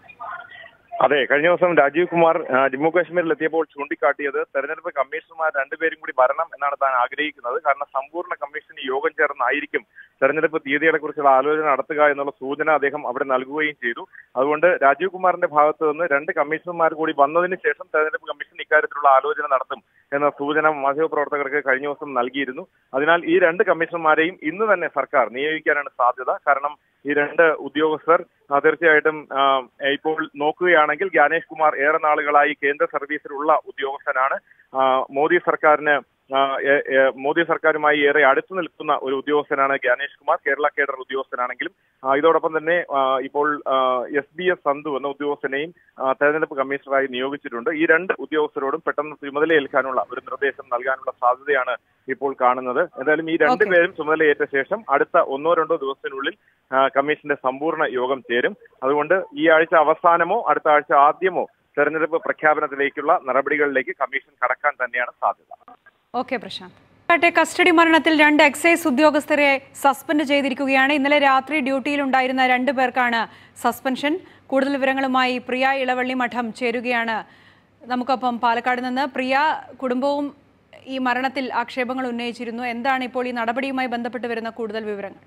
അതെ കഴിഞ്ഞ ദിവസം രാജീവ് കുമാർ ആ, ജമ്മു കാശ്മീരിൽ എത്തിയപ്പോൾ ചൂണ്ടിക്കാട്ടിയത് തെരഞ്ഞെടുപ്പ് കമ്മീഷണർമാർ രണ്ടുപേരും കൂടി വരണം എന്നാണ് താൻ ആഗ്രഹിക്കുന്നത് കാരണം സമ്പൂർണ്ണ കമ്മീഷൻ യോഗം ചേർന്നായിരിക്കും തെരഞ്ഞെടുപ്പ് തീയതികളെ കുറിച്ചുള്ള ആലോചന നടത്തുക എന്നുള്ള സൂചന അദ്ദേഹം അവിടെ നൽകുകയും ചെയ്തു അതുകൊണ്ട് രാജീവ് കുമാറിന്റെ ഭാഗത്ത് നിന്ന് രണ്ട് കമ്മീഷണർമാർ കൂടി വന്നതിന് ശേഷം തെരഞ്ഞെടുപ്പ് കമ്മീഷൻ ഇക്കാര്യത്തിലുള്ള ആലോചന നടത്തും എന്ന സൂചന മാധ്യമപ്രവർത്തകർക്ക് കഴിഞ്ഞ ദിവസം നൽകിയിരുന്നു അതിനാൽ ഈ രണ്ട് കമ്മീഷണർമാരെയും ഇന്ന് തന്നെ സർക്കാർ നിയോഗിക്കാനാണ് സാധ്യത കാരണം ഈ രണ്ട് ഉദ്യോഗസ്ഥർ ആ, തീർച്ചയായിട്ടും ആ, ഇപ്പോൾ നോക്കുകയാണെങ്കിൽ ജ്ഞാനേഷ് കുമാർ ഏറെ നാളുകളായി കേന്ദ്ര സർവീസിലുള്ള ഉദ്യോഗസ്ഥനാണ് ആ, മോദി സർക്കാരിന് ആ, ഏ- ഏ- മോദി സർക്കാരുമായി ഏറെ അടുത്തു നിൽക്കുന്ന ഒരു ഉദ്യോഗസ്ഥനാണ് ജ്ഞാനേഷ് കുമാർ കേരള കേഡർ ഉദ്യോഗസ്ഥനാണെങ്കിലും ആ, ഇതോടൊപ്പം തന്നെ ആ, ഇപ്പോൾ എസ് ബി എസ് സന്ധു എന്ന ഉദ്യോഗസ്ഥനെയും ആ, തെരഞ്ഞെടുപ്പ് കമ്മീഷണറായി നിയോഗിച്ചിട്ടുണ്ട് ഈ രണ്ട് ഉദ്യോഗസ്ഥരോടും പെട്ടെന്ന് ചുമതലയേൽക്കാനുള്ള ഒരു നിർദ്ദേശം നൽകാനുള്ള സാധ്യതയാണ് ഇപ്പോൾ കാണുന്നത് എന്തായാലും ഈ രണ്ടുപേരും ചുമതലയേറ്റ ശേഷം അടുത്ത ഒന്നോ രണ്ടോ ദിവസത്തിനുള്ളിൽ ആ, കമ്മീഷന്റെ സമ്പൂർണ്ണ യോഗം ചേരും അതുകൊണ്ട് ഈ ആഴ്ച അവസാനമോ അടുത്ത ആഴ്ച ആദ്യമോ തെരഞ്ഞെടുപ്പ് പ്രഖ്യാപനത്തിലേക്കുള്ള നടപടികളിലേക്ക് കമ്മീഷൻ കടക്കാൻ തന്നെയാണ് സാധ്യത ഓക്കെ പ്രശാന്ത് ആട്ടെ കസ്റ്റഡി മരണത്തിൽ രണ്ട് എക്സൈസ് ഉദ്യോഗസ്ഥരെ സസ്പെൻഡ് ചെയ്തിരിക്കുകയാണ് ഇന്നലെ രാത്രി ഡ്യൂട്ടിയിലുണ്ടായിരുന്ന രണ്ട് പേർക്കാണ് സസ്പെൻഷൻ കൂടുതൽ വിവരങ്ങളുമായി പ്രിയ ഇളവള്ളി മഠം ചേരുകയാണ് നമുക്കൊപ്പം പാലക്കാട് നിന്ന് പ്രിയ കുടുംബവും ഈ മരണത്തിൽ ആക്ഷേപങ്ങൾ ഉന്നയിച്ചിരുന്നു എന്താണ് ഇപ്പോൾ ഈ നടപടിയുമായി ബന്ധപ്പെട്ട് വരുന്ന കൂടുതൽ വിവരങ്ങൾ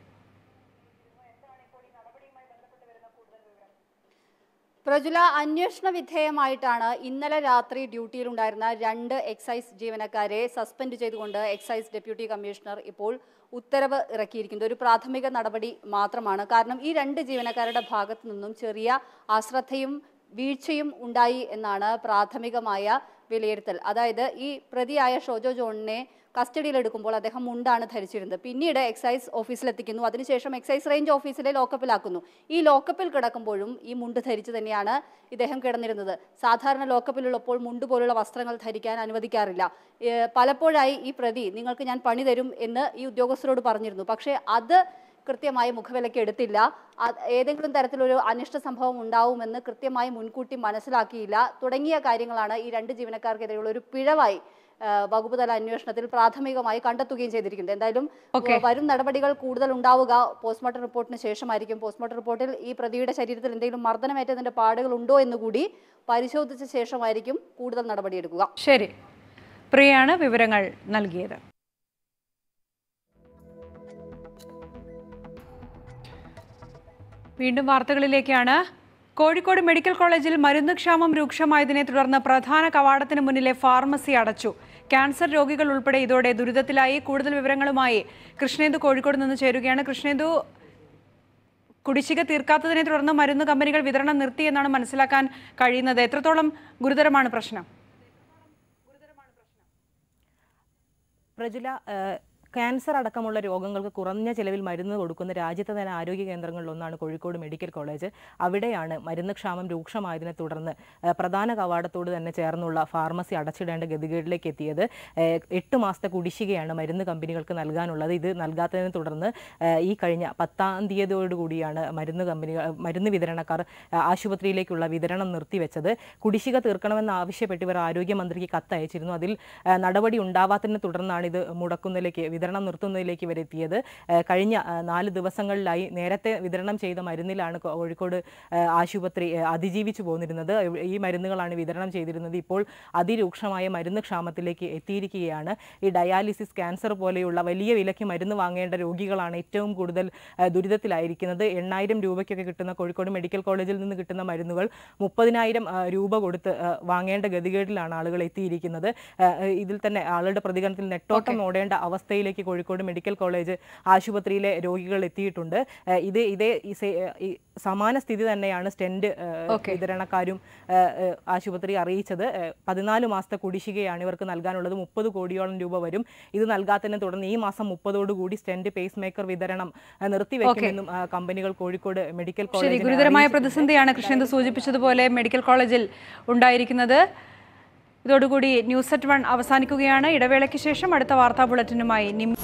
പ്രജുല അന്വേഷണ വിധേയമായിട്ടാണ് ഇന്നലെ രാത്രി ഡ്യൂട്ടിയിലുണ്ടായിരുന്ന രണ്ട് എക്സൈസ് ജീവനക്കാരെ സസ്പെൻഡ് ചെയ്തുകൊണ്ട് എക്സൈസ് ഡെപ്യൂട്ടി കമ്മീഷണർ ഇപ്പോൾ ഉത്തരവ് ഇറക്കിയിരിക്കുന്നത് ഒരു പ്രാഥമിക നടപടി മാത്രമാണ് കാരണം ഈ രണ്ട് ജീവനക്കാരുടെ ഭാഗത്തു നിന്നും ചെറിയ അശ്രദ്ധയും വീഴ്ചയും ഉണ്ടായി എന്നാണ് പ്രാഥമികമായ വിലയിരുത്തൽ അതായത് ഈ പ്രതിയായ ഷോജോ ജോണിനെ കസ്റ്റഡിയിലെടുക്കുമ്പോൾ അദ്ദേഹം മുണ്ടാണ് ധരിച്ചിരുന്നത് പിന്നീട് എക്സൈസ് ഓഫീസിലെത്തിക്കുന്നു അതിനുശേഷം എക്സൈസ് റേഞ്ച് ഓഫീസിലെ ലോക്കപ്പിലാക്കുന്നു ഈ ലോക്കപ്പിൽ കിടക്കുമ്പോഴും ഈ മുണ്ട് ധരിച്ച് തന്നെയാണ് ഇദ്ദേഹം കിടന്നിരുന്നത് സാധാരണ ലോക്കപ്പിലുള്ളപ്പോൾ മുണ്ട് പോലുള്ള വസ്ത്രങ്ങൾ ധരിക്കാൻ അനുവദിക്കാറില്ല ഏഹ് പലപ്പോഴായി ഈ പ്രതി നിങ്ങൾക്ക് ഞാൻ പണി തരും എന്ന് ഈ ഉദ്യോഗസ്ഥരോട് പറഞ്ഞിരുന്നു പക്ഷേ അത് കൃത്യമായി മുഖവിലയ്ക്ക് എടുത്തില്ല അത് ഏതെങ്കിലും തരത്തിലൊരു അനിഷ്ട സംഭവം ഉണ്ടാവുമെന്ന് കൃത്യമായി മുൻകൂട്ടി മനസ്സിലാക്കിയില്ല തുടങ്ങിയ കാര്യങ്ങളാണ് ഈ രണ്ട് ജീവനക്കാർക്കെതിരെയുള്ള ഒരു പിഴവായി ആ, വകുപ്പ് തല അന്വേഷണത്തിൽ പ്രാഥമികമായി കണ്ടെത്തുകയും ചെയ്തിരിക്കുന്നത് എന്തായാലും Okay. വരും നടപടികൾ കൂടുതൽ ഉണ്ടാവുക പോസ്റ്റ്മോർട്ടം റിപ്പോർട്ടിന് ശേഷമായിരിക്കും പോസ്റ്റ്മോർട്ടം റിപ്പോർട്ടിൽ ഈ പ്രതിയുടെ ശരീരത്തിൽ എന്തെങ്കിലും മർദ്ദനമേറ്റതിന്റെ പാടുകൾ ഉണ്ടോ എന്നുകൂടി പരിശോധിച്ച ശേഷമായിരിക്കും കൂടുതൽ നടപടിയെടുക്കുക ശരി പ്രിയയാണ് വിവരങ്ങൾ നൽകിയത് വീണ്ടും വാർത്തകളിലേക്കാണ് കോഴിക്കോട് മെഡിക്കൽ കോളേജിൽ മരുന്ന് ക്ഷാമം രൂക്ഷമായതിനെ തുടർന്ന് പ്രധാന കവാടത്തിന് മുന്നിലെ ഫാർമസി അടച്ചു ക്യാൻസർ രോഗികൾ ഉൾപ്പെടെ ഇതോടെ ദുരിതത്തിലായി കൂടുതൽ വിവരങ്ങളുമായി കൃഷ്ണേന്ദു കോഴിക്കോട് നിന്ന് ചേരുകയാണ് കൃഷ്ണേന്ദു കുടിശ്ശിക തീർക്കാത്തതിനെ തുടർന്ന് മരുന്ന് കമ്പനികൾ വിതരണം നിർത്തി എന്നാണ് മനസ്സിലാക്കാൻ കഴിയുന്നത് എത്രത്തോളം ഗുരുതരമാണ് പ്രശ്നം പ്രജുല ഏഹ്, ക്യാൻസർ അടക്കമുള്ള രോഗങ്ങൾക്ക് കുറഞ്ഞ ചിലവിൽ മരുന്ന് കൊടുക്കുന്ന രാജ്യത്തെ തന്നെ ആരോഗ്യ കേന്ദ്രങ്ങളിലൊന്നാണ് കോഴിക്കോട് മെഡിക്കൽ കോളേജ് അവിടെയാണ് മരുന്ന് ക്ഷാമം രൂക്ഷമായതിനെ തുടർന്ന് ഏഹ്, പ്രധാന കവാടത്തോട് തന്നെ ചേർന്നുള്ള ഫാർമസി അടച്ചിടേണ്ട ഗതികേടിലേക്ക് എത്തിയത് ഏഹ്, എട്ട് മാസത്തെ കുടിശ്ശികയാണ് മരുന്ന് കമ്പനികൾക്ക് നൽകാനുള്ളത് ഇത് നൽകാത്തതിനെ തുടർന്ന് ഏഹ്, ഈ കഴിഞ്ഞ പത്താം തീയതിയോടുകൂടിയാണ് മരുന്ന് കമ്പനികൾ മരുന്ന് വിതരണക്കാർ ഏഹ്, ആശുപത്രിയിലേക്കുള്ള വിതരണം നിർത്തിവെച്ചത് കുടിശ്ശിക തീർക്കണമെന്ന് ആവശ്യപ്പെട്ട് ഇവർ ആരോഗ്യമന്ത്രിക്ക് കത്തയച്ചിരുന്നു അതിൽ ഏഹ്, നടപടി ഉണ്ടാവാത്തതിനെ തുടർന്നാണ് ഇത് മുടക്കുന്നതിലേക്ക് വിതരണം നിർത്തുന്നതിലേക്ക് ഇവർ എത്തിയത് ഏഹ്, കഴിഞ്ഞ ഏഹ്, നാല് ദിവസങ്ങളിലായി നേരത്തെ വിതരണം ചെയ്ത മരുന്നിലാണ് കോ- കോഴിക്കോട് ഏഹ്, ആശുപത്രി ഏഹ്, അതിജീവിച്ചു പോന്നിരുന്നത് ഈ മരുന്നുകളാണ് വിതരണം ചെയ്തിരുന്നത് ഇപ്പോൾ അതിരൂക്ഷമായ മരുന്ന് ക്ഷാമത്തിലേക്ക് എത്തിയിരിക്കുകയാണ് ഈ ഡയാലിസിസ് ക്യാൻസർ പോലെയുള്ള വലിയ വിലയ്ക്ക് മരുന്ന് വാങ്ങേണ്ട രോഗികളാണ് ഏറ്റവും കൂടുതൽ ഏഹ്, ദുരിതത്തിലായിരിക്കുന്നത് എണ്ണായിരം രൂപയ്ക്കൊക്കെ കിട്ടുന്ന കോഴിക്കോട് മെഡിക്കൽ കോളേജിൽ നിന്ന് കിട്ടുന്ന മരുന്നുകൾ മുപ്പതിനായിരം ഏഹ്, രൂപ കൊടുത്ത് ഏഹ്, വാങ്ങേണ്ട ഗതികേടിലാണ് ആളുകൾ എത്തിയിരിക്കുന്നത് ഏഹ്, ഇതിൽ തന്നെ ആളുടെ പ്രതികരണത്തിൽ നെട്ടോട്ടം ഓടേണ്ട അവസ്ഥയിലേക്ക് കോഴിക്കോട് മെഡിക്കൽ കോളേജ് ആശുപത്രിയിലെ രോഗികൾ എത്തിയിട്ടുണ്ട് ഏഹ്, ഇത് ഇതേ ഈ സെ- ഈ സമാന സ്ഥിതി തന്നെയാണ് സ്റ്റെന്റ് ഏഹ്, വിതരണക്കാരും ഏഹ്, ഏഹ്, ആശുപത്രി അറിയിച്ചത് ഏഹ്, പതിനാല് മാസത്തെ കുടിശ്ശികയാണ് ഇവർക്ക് നൽകാനുള്ളത് മുപ്പത് കോടിയോളം രൂപ വരും ഇത് നൽകാത്തതിനെ തുടർന്ന് ഈ മാസം മുപ്പതോടുകൂടി സ്റ്റെന്റ് പേസ് മേക്കർ വിതരണം ഏഹ്, നിർത്തിവെക്കുമെന്നും ഏഹ്, കമ്പനികൾ കോഴിക്കോട് മെഡിക്കൽ ശരി കോളേജിനെ ഗുരുതരമായ അറിയിച്ചിട്ടുണ്ട്. പ്രതിസന്ധിയാണ് കൃഷ്ണന്ത് സൂചിപ്പിച്ചതുപോലെ മെഡിക്കൽ കോളേജിൽ ഉണ്ടായിരിക്കുന്നത് ഇതോടുകൂടി ന്യൂസ് അറ്റ് വൺ അവസാനിക്കുകയാണ് ഇടവേളയ്ക്ക് ശേഷം അടുത്ത വാർത്താ ബുള്ളറ്റിനുമായി നിം